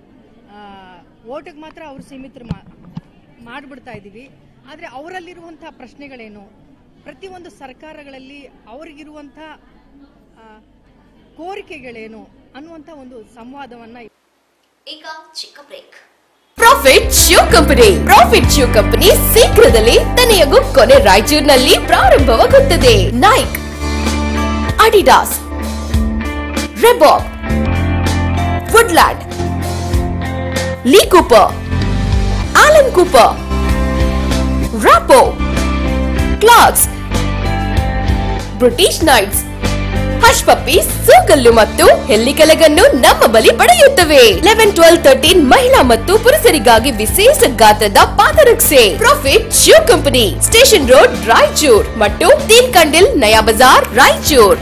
ಓಟಿಗೆ ಮಾತ್ರ ಅವ್ರು ಸೀಮಿತರು ಮಾ ಮಾಡಿಬಿಡ್ತಾ ಇದ್ದೀವಿ ಆದರೆ ಅವರಲ್ಲಿರುವಂಥ ಪ್ರಶ್ನೆಗಳೇನು ಪ್ರತಿಯೊಂದು ಸರ್ಕಾರಗಳಲ್ಲಿ ಅವ್ರಿಗಿರುವಂಥ ಆ, ಕೋರಿಕೆಗಳೇನು ಅನ್ನುವಂಥ ಒಂದು ಸಂವಾದವನ್ನು ಈಗ ಚಿಕ್ಕ break profit shoe company profit shoe company ಶೀಘ್ರದಲ್ಲೇ ತನೆಯಗೂ ಕೊನೆ ರಾಯಚೂರಿನಲ್ಲಿ ಪ್ರಾರಂಭವಾಗುತ್ತದೆ Nike Adidas Reebok Woodland Lee Cooper Allen Cooper ರಾಪೋ Clarks British Knights Hush Puppy ಸೂಕಲ್ಲು ಮತ್ತು ಹೆಲ್ಲಿಕಲಗನ್ನು ನಮ್ಮ ಬಳಿ ಪಡೆಯುತ್ತವೆ ಲೆವೆನ್ ಟ್ವೆಲ್ ತರ್ಟೀನ್ ಮಹಿಳಾ ಮತ್ತು ಪುರುಷರಿಗಾಗಿ ವಿಶೇಷ ಗಾತ್ರದ ಪಾದರಕ್ಷೆ profit shoe company station road Raichur ಮತ್ತು Teen Kandil Naya Bazar Raichur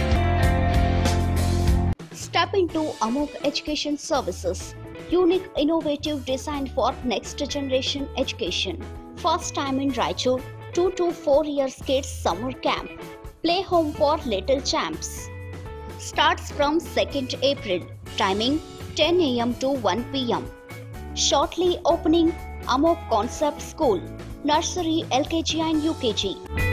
Step into Amok Education Services. Unique, innovative design for next generation education. First time in Raichur, 2 to 4 years kids summer camp. Play home for little champs. Starts from 2nd April. Timing 10 am to 1 pm. Shortly opening Amok Concept School. Nursery, LKG and UKG.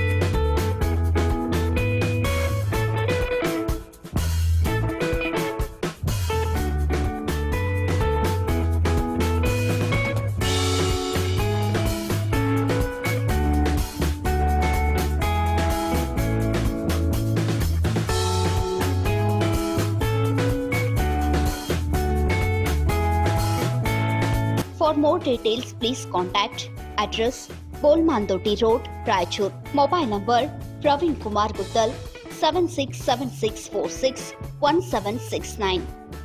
For more details, please contact address Bolmandoti Road, Raichur. Mobile number Praveen Kumar Guttal 767646 1769.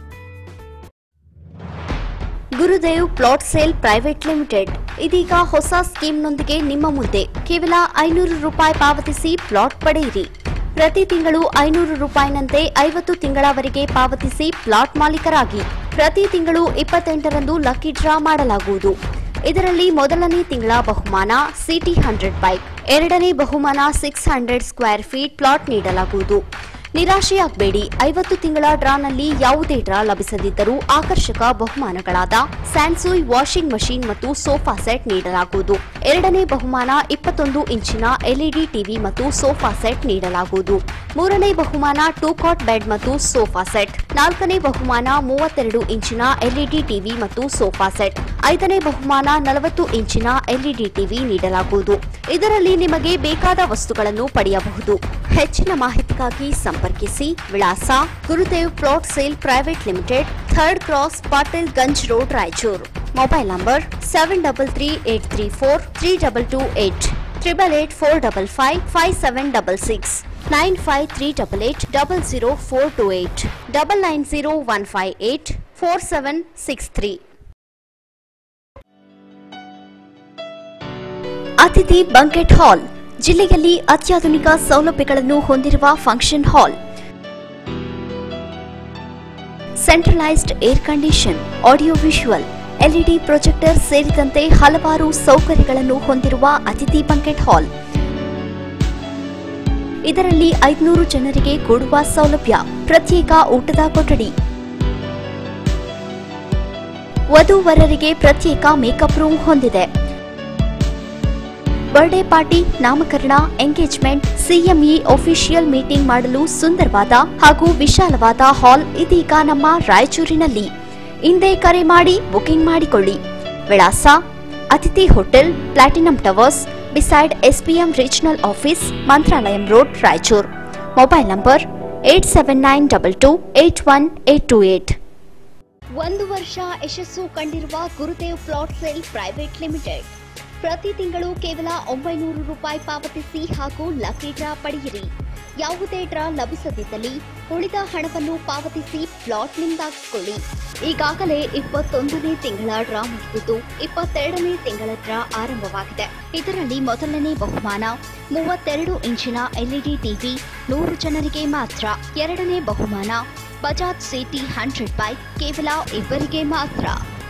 Gurudev plot sale private limited ಇದೀಗ ಹೊಸ ಸ್ಕೀಮ್ನೊಂದಿಗೆ ನಿಮ್ಮ ಮುಂದೆ ಕೇವಲ ಐನೂರು ರೂಪಾಯಿ ಪಾವತಿಸಿ ಪ್ಲಾಟ್ ಪಡೆಯಿರಿ ಪ್ರತಿ ತಿಂಗಳು ಐನೂರು ರೂಪಾಯಿನಂತೆ ಐವತ್ತು ತಿಂಗಳವರೆಗೆ ಪಾವತಿಸಿ ಪ್ಲಾಟ್ ಮಾಲೀಕರಾಗಿ ಪ್ರತಿ ತಿಂಗಳು ಇಪ್ಪತ್ತೆಂಟರಂದು ಲಕ್ಕಿ ಡ್ರಾ ಮಾಡಲಾಗುವುದು ಇದರಲ್ಲಿ ಮೊದಲನೇ ತಿಂಗಳ ಬಹುಮಾನ ಸಿಟಿ ಹಂಡ್ರೆಡ್ ಬೈಕ್ ಎರಡನೇ ಬಹುಮಾನ six hundred square feet plot ನೀಡಲಾಗುವುದು ನಿರಾಶೆಯಾಗಬೇಡಿ ಐವತ್ತು ತಿಂಗಳ ಡ್ರಾನಲ್ಲಿ ಯಾವುದೇ ಡ್ರಾ ಲಭಿಸದಿದ್ದರೂ ಆಕರ್ಷಕ ಬಹುಮಾನಗಳಾದ ಸ್ಯಾನ್ಸುಯ್ ವಾಷಿಂಗ್ ಮಷೀನ್ ಮತ್ತು ಸೋಫಾ ಸೆಟ್ ನೀಡಲಾಗುವುದು ಎರಡನೇ ಬಹುಮಾನ ಇಪ್ಪತ್ತೊಂದು ಇಂಚಿನ ಎಲ್ಇಡಿ ಟಿವಿ ಮತ್ತು ಸೋಫಾ ಸೆಟ್ ನೀಡಲಾಗುವುದು ಮೂರನೇ ಬಹುಮಾನ ಟೂ ಕಾಟ್ ಬೆಡ್ ಮತ್ತು ಸೋಫಾ ಸೆಟ್ ನಾಲ್ಕನೇ ಬಹುಮಾನ ಮೂವತ್ತೆರಡು ಇಂಚಿನ ಎಲ್ಇಡಿ ಟಿವಿ ಮತ್ತು ಸೋಫಾ ಸೆಟ್ ಐದನೇ ಬಹುಮಾನ ನಲವತ್ತು ಇಂಚಿನ ಎಲ್ಇಡಿ ಟಿವಿ ನೀಡಲಾಗುವುದು ಇದರಲ್ಲಿ ನಿಮಗೆ ಬೇಕಾದ ವಸ್ತುಗಳನ್ನು ಪಡೆಯಬಹುದು ಹೆಚ್ಚಿನ ಮಾಹಿತಿಗಾಗಿ ಸಂಪರ್ಕಿಸಿ ವಿಳಾಸ Gurudev plot sale private limited third cross Patil Ganj road Raichur mobile number seven double three eight three four three double two eight triple eight four double five five seven double six nine five three double eight double zero four two eight double nine zero one five eight four seven six three Atithi banquet hall ಜಿಲ್ಲೆಯಲ್ಲಿ ಅತ್ಯಾಧುನಿಕ ಸೌಲಭ್ಯಗಳನ್ನು ಹೊಂದಿರುವ function hall centralised air condition audio visual LED projector ಸೇರಿದಂತೆ ಹಲವಾರು ಸೌಕರ್ಯಗಳನ್ನು ಹೊಂದಿರುವ ಅತಿಥಿ ಬಂಕೆಟ್ ಹಾಲ್ ಇದರಲ್ಲಿ ಐದುನೂರು ಜನರಿಗೆ ಕೂಡುವ ಸೌಲಭ್ಯ ಪ್ರತ್ಯೇಕ ಊಟದ ಕೊಠಡಿ ವಧೂವರರಿಗೆ ಪ್ರತ್ಯೇಕ ಮೇಕಪ್ ರೂಮ್ ಹೊಂದಿದೆ ಬರ್ಡೇ ಪಾರ್ಟಿ ನಾಮಕರಣ ಎಂಗೇಜ್ಮೆಂಟ್ ಸಿಎಂಇ ಒಫಿಷಿಯಲ್ ಮೀಟಿಂಗ್ ಮಾಡಲು ಸುಂದರವಾದ ಹಾಗೂ ವಿಶಾಲವಾದ ಹಾಲ್ ಇದೀಗ ನಮ್ಮ ರಾಯಚೂರಿನಲ್ಲಿ ಹಿಂದೆ ಕರೆ ಮಾಡಿ ಬುಕಿಂಗ್ ಮಾಡಿಕೊಳ್ಳಿ ವಿಳಾಸ Atithi hotel platinum towers beside SPM regional office Mantralayam road Raichur mobile number eight seven nine double two eight one eight two eight ಒಂದು ವರ್ಷ ಯಶಸ್ಸು ಕಂಡಿರುವ Gurudev plot sale private limited ಪ್ರತಿ ತಿಂಗಳು ಕೇವಲ ಒಂಬೈನೂರು ರೂಪಾಯಿ ಪಾವತಿಸಿ ಹಾಗೂ ಲಕ್ಕಿ ಡ್ರಾ ಪಡೆಯಿರಿ ಯಾವುದೇ ಡ್ರಾ ಲಭಿಸದಿದ್ದಲ್ಲಿ ಉಳಿದ ಹಣವನ್ನು ಪಾವತಿಸಿ ಪ್ಲಾಟ್ ನಿಂದಾಗಿಸಿಕೊಳ್ಳಿ ಈಗಾಗಲೇ ಇಪ್ಪತ್ತೊಂದನೇ ತಿಂಗಳ ಡ್ರಾ ಮುಗಿದಿದ್ದು ಇಪ್ಪತ್ತೆರಡನೇ ತಿಂಗಳ ಡ್ರಾ ಆರಂಭವಾಗಿದೆ ಇದರಲ್ಲಿ ಮೊದಲನೇ ಬಹುಮಾನ ಮೂವತ್ತೆರಡು ಇಂಚಿನ ಎಲ್ಇಡಿ ಟಿವಿ ನೂರು ಜನರಿಗೆ ಮಾತ್ರ ಎರಡನೇ ಬಹುಮಾನ ಬಜಾಜ್ ಸಿಟಿ ಹಂಡ್ರೆಡ್ ಬೈಕ್ ಕೇವಲ ಇಬ್ಬರಿಗೆ ಮಾತ್ರ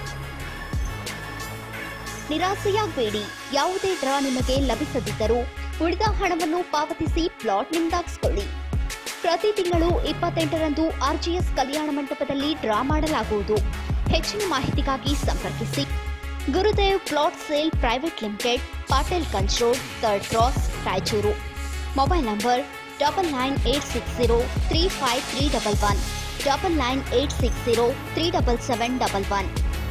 ನಿರಾಸೆಯಾಗಬೇಡಿ ಯಾವುದೇ ಡ್ರಾ ನಿಮಗೆ ಲಭಿಸದಿದ್ದರೂ ಉಳಿದ ಹಣವನ್ನು ಪಾವತಿಸಿ ಪ್ಲಾಟ್ ನಿಂದಾಗಿಸಿಕೊಳ್ಳಿ ಪ್ರತಿ ತಿಂಗಳು ಇಪ್ಪತ್ತೆಂಟರಂದು ಆರ್ಜಿಎಸ್ ಕಲ್ಯಾಣ ಮಂಟಪದಲ್ಲಿ ಡ್ರಾ ಮಾಡಲಾಗುವುದು ಹೆಚ್ಚಿನ ಮಾಹಿತಿಗಾಗಿ ಸಂಪರ್ಕಿಸಿ Gurudev plot sale private limited Patil Ganj road third cross Raichur mobile number double nine eight six zero three five three double one double nine eight six zero three double seven double one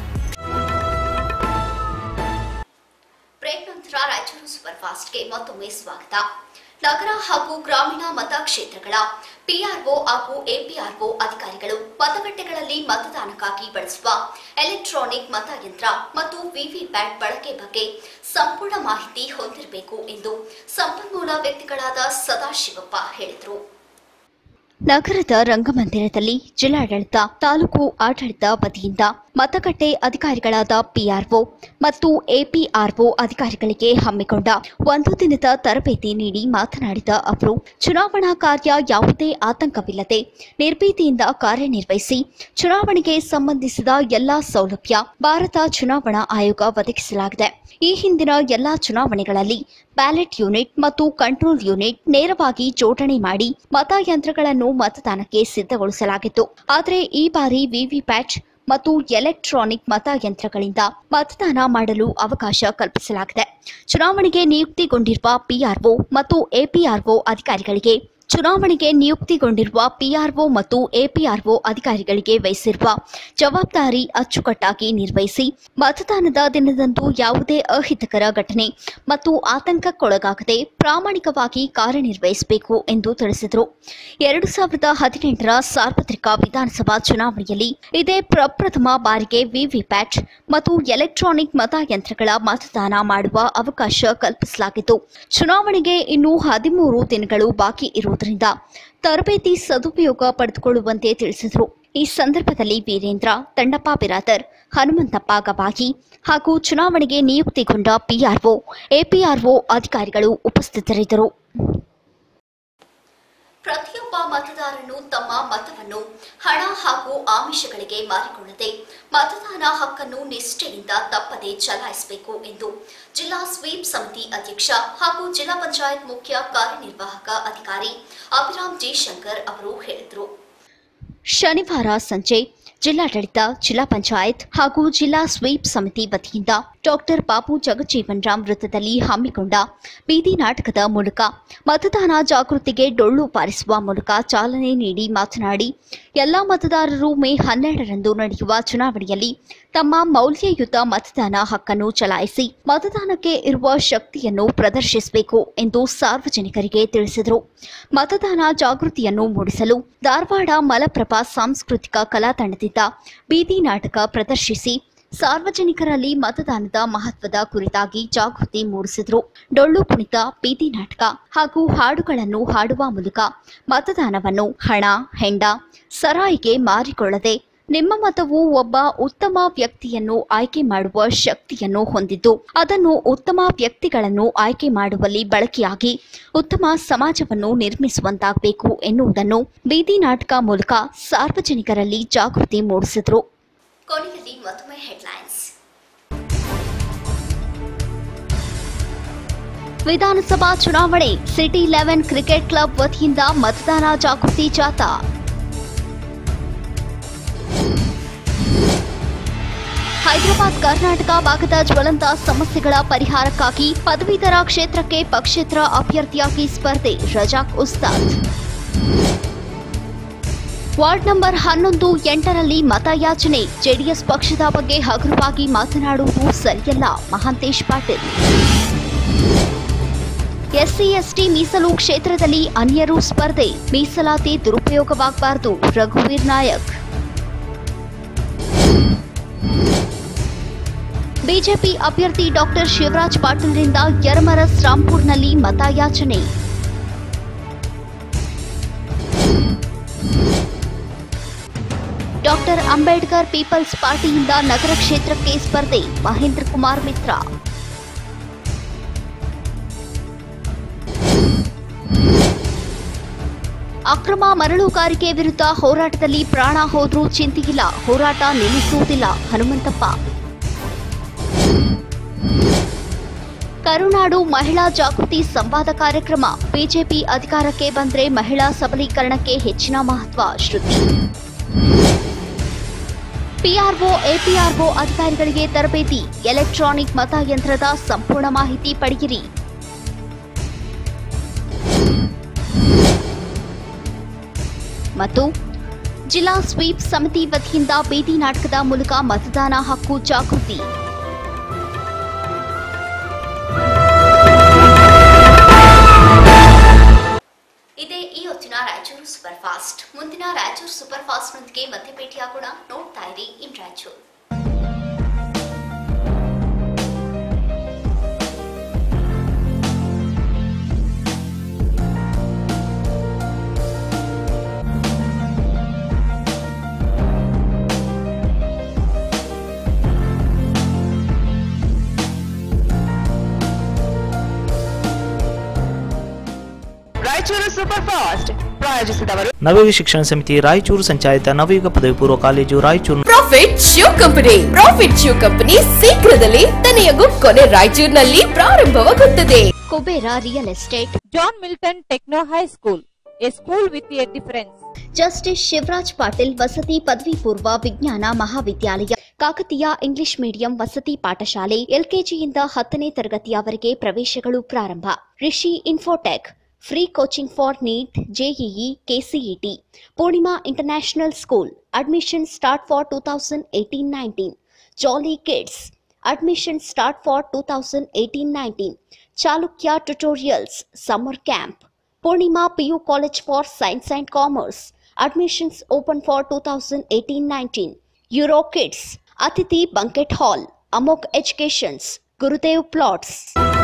break ನಂತರ ರಾಯಚೂರು ಸೂಪರ್ ಫಾಸ್ಟ್ಗೆ ಮತ್ತೊಮ್ಮೆ ಸ್ವಾಗತ ನಗರ ಹಾಗೂ ಗ್ರಾಮೀಣ ಮತಕ್ಷೇತ್ರಗಳ ಪಿಆರ್ಒ ಹಾಗೂ ಎಪಿಆರ್ಒ ಅಧಿಕಾರಿಗಳು ಮತಗಟ್ಟೆಗಳಲ್ಲಿ ಮತದಾನಕ್ಕಾಗಿ ಬಳಸುವ ಎಲೆಕ್ಟ್ರಾನಿಕ್ ಮತಯಂತ್ರ ಮತ್ತು ವಿವಿಪ್ಯಾಟ್ ಬಳಕೆ ಬಗ್ಗೆ ಸಂಪೂರ್ಣ ಮಾಹಿತಿ ಹೊಂದಿರಬೇಕು ಎಂದು ಸಂಪನ್ಮೂಲ ವ್ಯಕ್ತಿಗಳಾದ ಸದಾಶಿವಪ್ಪ ಹೇಳಿದರು ನಗರದ ರಂಗಮಂದಿರದಲ್ಲಿ ಜಿಲ್ಲಾಡಳಿತ ತಾಲೂಕು ಆಡಳಿತ ವತಿಯಿಂದ ಮತಗಟ್ಟೆ ಅಧಿಕಾರಿಗಳಾದ ಪಿಆರ್ಒ ಮತ್ತು ಎಪಿಆರ್ಒ ಅಧಿಕಾರಿಗಳಿಗೆ ಹಮ್ಮಿಕೊಂಡ ಒಂದು ದಿನದ ತರಬೇತಿ ನೀಡಿ ಮಾತನಾಡಿದ ಅವರು ಚುನಾವಣಾ ಕಾರ್ಯ ಯಾವುದೇ ಆತಂಕವಿಲ್ಲದೆ ನಿರ್ಭೀತಿಯಿಂದ ಕಾರ್ಯನಿರ್ವಹಿಸಿ ಚುನಾವಣೆಗೆ ಸಂಬಂಧಿಸಿದ ಎಲ್ಲಾ ಸೌಲಭ್ಯ ಭಾರತ ಚುನಾವಣಾ ಆಯೋಗ ಒದಗಿಸಲಾಗಿದೆ ಈ ಹಿಂದಿನ ಎಲ್ಲಾ ಚುನಾವಣೆಗಳಲ್ಲಿ ಬ್ಯಾಲೆಟ್ ಯೂನಿಟ್ ಮತ್ತು ಕಂಟ್ರೋಲ್ ಯೂನಿಟ್ ನೇರವಾಗಿ ಜೋಡಣೆ ಮಾಡಿ ಮತಯಂತ್ರಗಳನ್ನು ಮತದಾನಕ್ಕೆ ಸಿದ್ಧಗೊಳಿಸಲಾಗಿತ್ತು ಆದರೆ ಈ ಬಾರಿ ವಿವಿಪ್ಯಾಟ್ ಮತ್ತು ಎಲೆಕ್ಟ್ರಾನಿಕ್ ಮತಯಂತ್ರಗಳಿಂದ ಮತದಾನ ಮಾಡಲು ಅವಕಾಶ ಕಲ್ಪಿಸಲಾಗಿದೆ ಚುನಾವಣೆಗೆ ನಿಯುಕ್ತಿಗೊಂಡಿರುವ ಪಿಆರ್ಒ ಮತ್ತು ಎಪಿಆರ್ಒ ಅಧಿಕಾರಿಗಳಿಗೆ ಚುನಾವಣೆಗೆ ನಿಯುಕ್ತಿಗೊಂಡಿರುವ ಪಿಆರ್ಒ ಮತ್ತು ಎಪಿಆರ್ಒ ಅಧಿಕಾರಿಗಳಿಗೆ ವಹಿಸಿರುವ ಜವಾಬ್ದಾರಿ ಅಚ್ಚುಕಟ್ಟಾಗಿ ನಿರ್ವಹಿಸಿ ಮತದಾನದ ದಿನದಂದು ಯಾವುದೇ ಅಹಿತಕರ ಘಟನೆ ಮತ್ತು ಆತಂಕಕ್ಕೊಳಗಾಗದೆ ಪ್ರಾಮಾಣಿಕವಾಗಿ ಕಾರ್ಯನಿರ್ವಹಿಸಬೇಕು ಎಂದು ತಿಳಿಸಿದರು ಎರಡು ಸಾವಿರದ ಹದಿನೆಂಟರ ಸಾರ್ವತ್ರಿಕ ವಿಧಾನಸಭಾ ಚುನಾವಣೆಯಲ್ಲಿ ಇದೇ ಪ್ರಪ್ರಥಮ ಬಾರಿಗೆ ವಿವಿಪ್ಯಾಟ್ ಮತ್ತು ಎಲೆಕ್ಟ್ರಾನಿಕ್ ಮತಯಂತ್ರಗಳ ಮತದಾನ ಮಾಡುವ ಅವಕಾಶ ಕಲ್ಪಿಸಲಾಗಿತ್ತು ಚುನಾವಣೆಗೆ ಇನ್ನೂ ಹದಿಮೂರು ದಿನಗಳು ಬಾಕಿ ಇರುವುದರಿಂದ ತರಬೇತಿ ಸದುಪಯೋಗ ಪಡೆದುಕೊಳ್ಳುವಂತೆ ತಿಳಿಸಿದರು ಈ ಸಂದರ್ಭದಲ್ಲಿ ವೀರೇಂದ್ರ ತಂಡಪ್ಪ ಬಿರಾದರ್ ಹನುಮಂತಪ್ಪ ಗವಾಯಿ ಹಾಗೂ ಚುನಾವಣೆಗೆ ನಿಯುಕ್ತಿಗೊಂಡ ಪಿಆರ್ಒ ಎಪಿಆರ್ಒ ಅಧಿಕಾರಿಗಳು ಉಪಸ್ಥಿತರಿದ್ದರು ಪ್ರತಿಯೊಬ್ಬ ಮತದಾರನು ತಮ್ಮ ಮತವನ್ನು ಹಣ ಹಾಗೂ ಆಮಿಷಗಳಿಗೆ ಮಾರಿಕೊಳ್ಳದೆ ಮತದಾನ ಹಕ್ಕನ್ನು ನಿಷ್ಠೆಯಿಂದ ತಪ್ಪದೆ ಚಲಾಯಿಸಬೇಕು ಎಂದು ಜಿಲ್ಲಾ ಸ್ವೀಪ್ ಸಮಿತಿ ಅಧ್ಯಕ್ಷ ಹಾಗೂ ಜಿಲ್ಲಾ ಪಂಚಾಯತ್ ಮುಖ್ಯ ಕಾರ್ಯನಿರ್ವಾಹಕ ಅಧಿಕಾರಿ ಅಭಿರಾಮ್ ಜಿ ಶಂಕರ್ ಅವರು ಹೇಳಿದರು ಶನಿವಾರ ಸಂಜೆ ಜಿಲ್ಲಾಡಳಿತ ಜಿಲ್ಲಾ ಪಂಚಾಯತ್ ಹಾಗೂ ಜಿಲ್ಲಾ ಸ್ವೀಪ್ ಸಮಿತಿ ವತಿಯಿಂದ ಡಾಕ್ಟರ್ ಬಾಬು ಜಗಜೀವನ್ ರಾಮ್ ವೃತ್ತದಲ್ಲಿ ಹಮ್ಮಿಕೊಂಡ ಬೀದಿ ನಾಟಕದ ಮೂಲಕ ಮತದಾನ ಜಾಗೃತಿಗೆ ಡೊಳ್ಳು ಬಾರಿಸುವ ಮೂಲಕ ಚಾಲನೆ ನೀಡಿ ಮಾತನಾಡಿ ಎಲ್ಲಾ ಮತದಾರರು ಮೇ ಹನ್ನೆರಡರಂದು ನಡೆಯುವ ಚುನಾವಣೆಯಲ್ಲಿ ತಮ್ಮ ಮೌಲ್ಯಯುತ ಮತದಾನ ಹಕ್ಕನ್ನು ಚಲಾಯಿಸಿ ಮತದಾನಕ್ಕೆ ಇರುವ ಶಕ್ತಿಯನ್ನು ಪ್ರದರ್ಶಿಸಬೇಕು ಎಂದು ಸಾರ್ವಜನಿಕರಿಗೆ ತಿಳಿಸಿದರು ಮತದಾನ ಜಾಗೃತಿಯನ್ನು ಮೂಡಿಸಲು ಧಾರವಾಡ ಮಲಪ್ರಭಾ ಸಾಂಸ್ಕೃತಿಕ ಕಲಾ ತಂಡದಿಂದ ಬೀದಿ ನಾಟಕ ಪ್ರದರ್ಶಿಸಿ ಸಾರ್ವಜನಿಕರಲ್ಲಿ ಮತದಾನದ ಮಹತ್ವದ ಕುರಿತಾಗಿ ಜಾಗೃತಿ ಮೂಡಿಸಿದರು ಡೊಳ್ಳು ಕುಣಿತ ಬೀದಿ ನಾಟಕ ಹಾಗೂ ಹಾಡುಗಳನ್ನು ಹಾಡುವ ಮೂಲಕ ಮತದಾನವನ್ನು ಹಣ ಹೆಂಡ ಸರಾಯಿಗೆ ಮಾರಿಕೊಳ್ಳದೆ ನಿಮ್ಮ ಮತವು ಒಬ್ಬ ಉತ್ತಮ ವ್ಯಕ್ತಿಯನ್ನು ಆಯ್ಕೆ ಮಾಡುವ ಶಕ್ತಿಯನ್ನು ಹೊಂದಿದ್ದು ಅದನ್ನು ಉತ್ತಮ ವ್ಯಕ್ತಿಗಳನ್ನು ಆಯ್ಕೆ ಮಾಡುವಲ್ಲಿ ಬಳಕೆಯಾಗಿ ಉತ್ತಮ ಸಮಾಜವನ್ನು ನಿರ್ಮಿಸುವಂತಾಗಬೇಕು ಎನ್ನುವುದನ್ನು ಬೀದಿ ನಾಟಕ ಮೂಲಕ ಸಾರ್ವಜನಿಕರಲ್ಲಿ ಜಾಗೃತಿ ಮೂಡಿಸಿದರು ಕೊನೆಯಲ್ಲಿ ಮತ್ತೊಮ್ಮೆ ಹೆಡ್ಲೈನ್ಸ್ ವಿಧಾನಸಭಾ ಚುನಾವಣೆ ಸಿಟಿ ಲೆವೆನ್ ಕ್ರಿಕೆಟ್ ಕ್ಲಬ್ ವತಿಯಿಂದ ಮತದಾನ ಜಾಗೃತಿ ಜಾಥಾ ಹೈದರಾಬಾದ್ ಕರ್ನಾಟಕ ಭಾಗದ ಜ್ವಲಂತ ಸಮಸ್ಯೆಗಳ ಪರಿಹಾರಕ್ಕಾಗಿ ಪದವೀಧರ ಕ್ಷೇತ್ರಕ್ಕೆ ಪಕ್ಷೇತರ ಅಭ್ಯರ್ಥಿಯಾಗಿ ಸ್ಪರ್ಧೆ ರಜಾಕ್ ಉಸ್ತಾದ್ ವಾರ್ಡ್ ನಂಬರ್ ಹನ್ನೊಂದು ಎಂಟರಲ್ಲಿ ಮತಯಾಚನೆ ಜೆಡಿಎಸ್ ಪಕ್ಷದ ಬಗ್ಗೆ ಹಗುರವಾಗಿ ಮಾತನಾಡುವುದು ಸರಿಯಲ್ಲ ಮಹಾಂತೇಶ್ ಪಾಟೀಲ್ ಎಸ್ಸಿ ಎಸ್ಟಿ ಮೀಸಲು ಕ್ಷೇತ್ರದಲ್ಲಿ ಅನ್ಯರು ಸ್ಪರ್ಧೆ ಮೀಸಲಾತಿ ದುರುಪಯೋಗವಾಗಬಾರದು ರಘುವೀರ್ ನಾಯಕ್ ಬಿಜೆಪಿ ಅಭ್ಯರ್ಥಿ ಡಾಕ್ಟರ್ ಶಿವರಾಜ್ ಪಾಟೀಲ್ರಿಂದ ಯರಮರಸ್ ರಾಂಪುರ್ನಲ್ಲಿ ಮತಯಾಚನೆ ಡಾಕ್ಟರ್ ಅಂಬೇಡ್ಕರ್ ಪೀಪಲ್ಸ್ ಪಾರ್ಟಿಯಿಂದ ನಗರ ಕ್ಷೇತ್ರಕ್ಕೆ ಸ್ಪರ್ಧೆ ಮಹೇಂದ್ರ ಕುಮಾರ್ ಮಿತ್ರ ಅಕ್ರಮ ಮರಳುಗಾರಿಕೆ ವಿರುದ್ಧ ಹೋರಾಟದಲ್ಲಿ ಪ್ರಾಣ ಹೋದ್ರೂ ಚಿಂತೆಯಿಲ್ಲ ಹೋರಾಟ ನಿಲ್ಲಿಸುವುದಿಲ್ಲ ಹನುಮಂತಪ್ಪ ಕರುನಾಡು ಮಹಿಳಾ ಜಾಗೃತಿ ಸಂವಾದ ಕಾರ್ಯಕ್ರಮ ಬಿಜೆಪಿ ಅಧಿಕಾರಕ್ಕೆ ಬಂದ್ರೆ ಮಹಿಳಾ ಸಬಲೀಕರಣಕ್ಕೆ ಹೆಚ್ಚಿನ ಮಹತ್ವ ಶ್ರುತಿ ಪಿಆರ್ಒ ಎಪಿಆರ್ಒ ಅಧಿಕಾರಿಗಳಿಗೆ ತರಬೇತಿ ಎಲೆಕ್ಟ್ರಾನಿಕ್ ಮತಯಂತ್ರದ ಸಂಪೂರ್ಣ ಮಾಹಿತಿ ಪಡೆಯಿರಿ ಮತ್ತು ಜಿಲ್ಲಾ ಸ್ವೀಪ್ ಸಮಿತಿ ವತಿಯಿಂದ ಬೀದಿ ನಾಟಕದ ಮೂಲಕ ಮತದಾನ ಹಕ್ಕು ಜಾಗೃತಿ ಇದೇ ಈ ಹೊತ್ತಿನ ರಾಯಚೂರು ಸೂಪರ್ ಫಾಸ್ಟ್ ಮುಂದಿನ ರಾಯಚೂರು ಸೂಪರ್ ಫಾಸ್ಟ್ ನೊಂದಿಗೆ ಮತ್ತೆ ಭೇಟಿಯಾಗೋಣ ನೋಡ್ತಾ ಇರಿ in Raichur Raichur super fast ಪ್ರಾಯೋಜಿಸಿದವರು ನವಯುಗ ಶಿಕ್ಷಣ ಸಮಿತಿ ರಾಯಚೂರು ಸಂಚಾಲಿತ ನವಯುಗ ಪದವಿ ಪೂರ್ವ college Raichur profit shoe company profit shoe company ಶೀಘ್ರದಲ್ಲೇ ತನೆಯಗೂ ಕೊನೆ ರಾಯಚೂರಿನಲ್ಲಿ ಪ್ರಾರಂಭವಾಗುತ್ತದೆ Kubera real estate John Milton Techno High School, a school with a difference. Justice Shivraj Patil ವಸತಿ ಪದವಿ ಪೂರ್ವ ವಿಜ್ಞಾನ ಮಹಾವಿದ್ಯಾಲಯ ಕಾಕತೀಯ ಇಂಗ್ಲಿಷ್ ಮೀಡಿಯಂ ವಸತಿ ಪಾಠಶಾಲೆ ಎಲ್ಕೆಜಿಯಿಂದ ಹತ್ತನೇ ತರಗತಿಯವರೆಗೆ ಪ್ರವೇಶಗಳು ಪ್ರಾರಂಭ Rishi Infotech free coaching for NEET JEE KCET Purnima international school admission start for two thousand eighteen nineteen jolly kids admission start for two thousand eighteen nineteen Chalukya tutorials summer camp Purnima PU College for Science and Commerce. Admissions open for 2018-19. Euro Kids. Atiti Banquet Hall. Amok Educations. Gurudev Plots.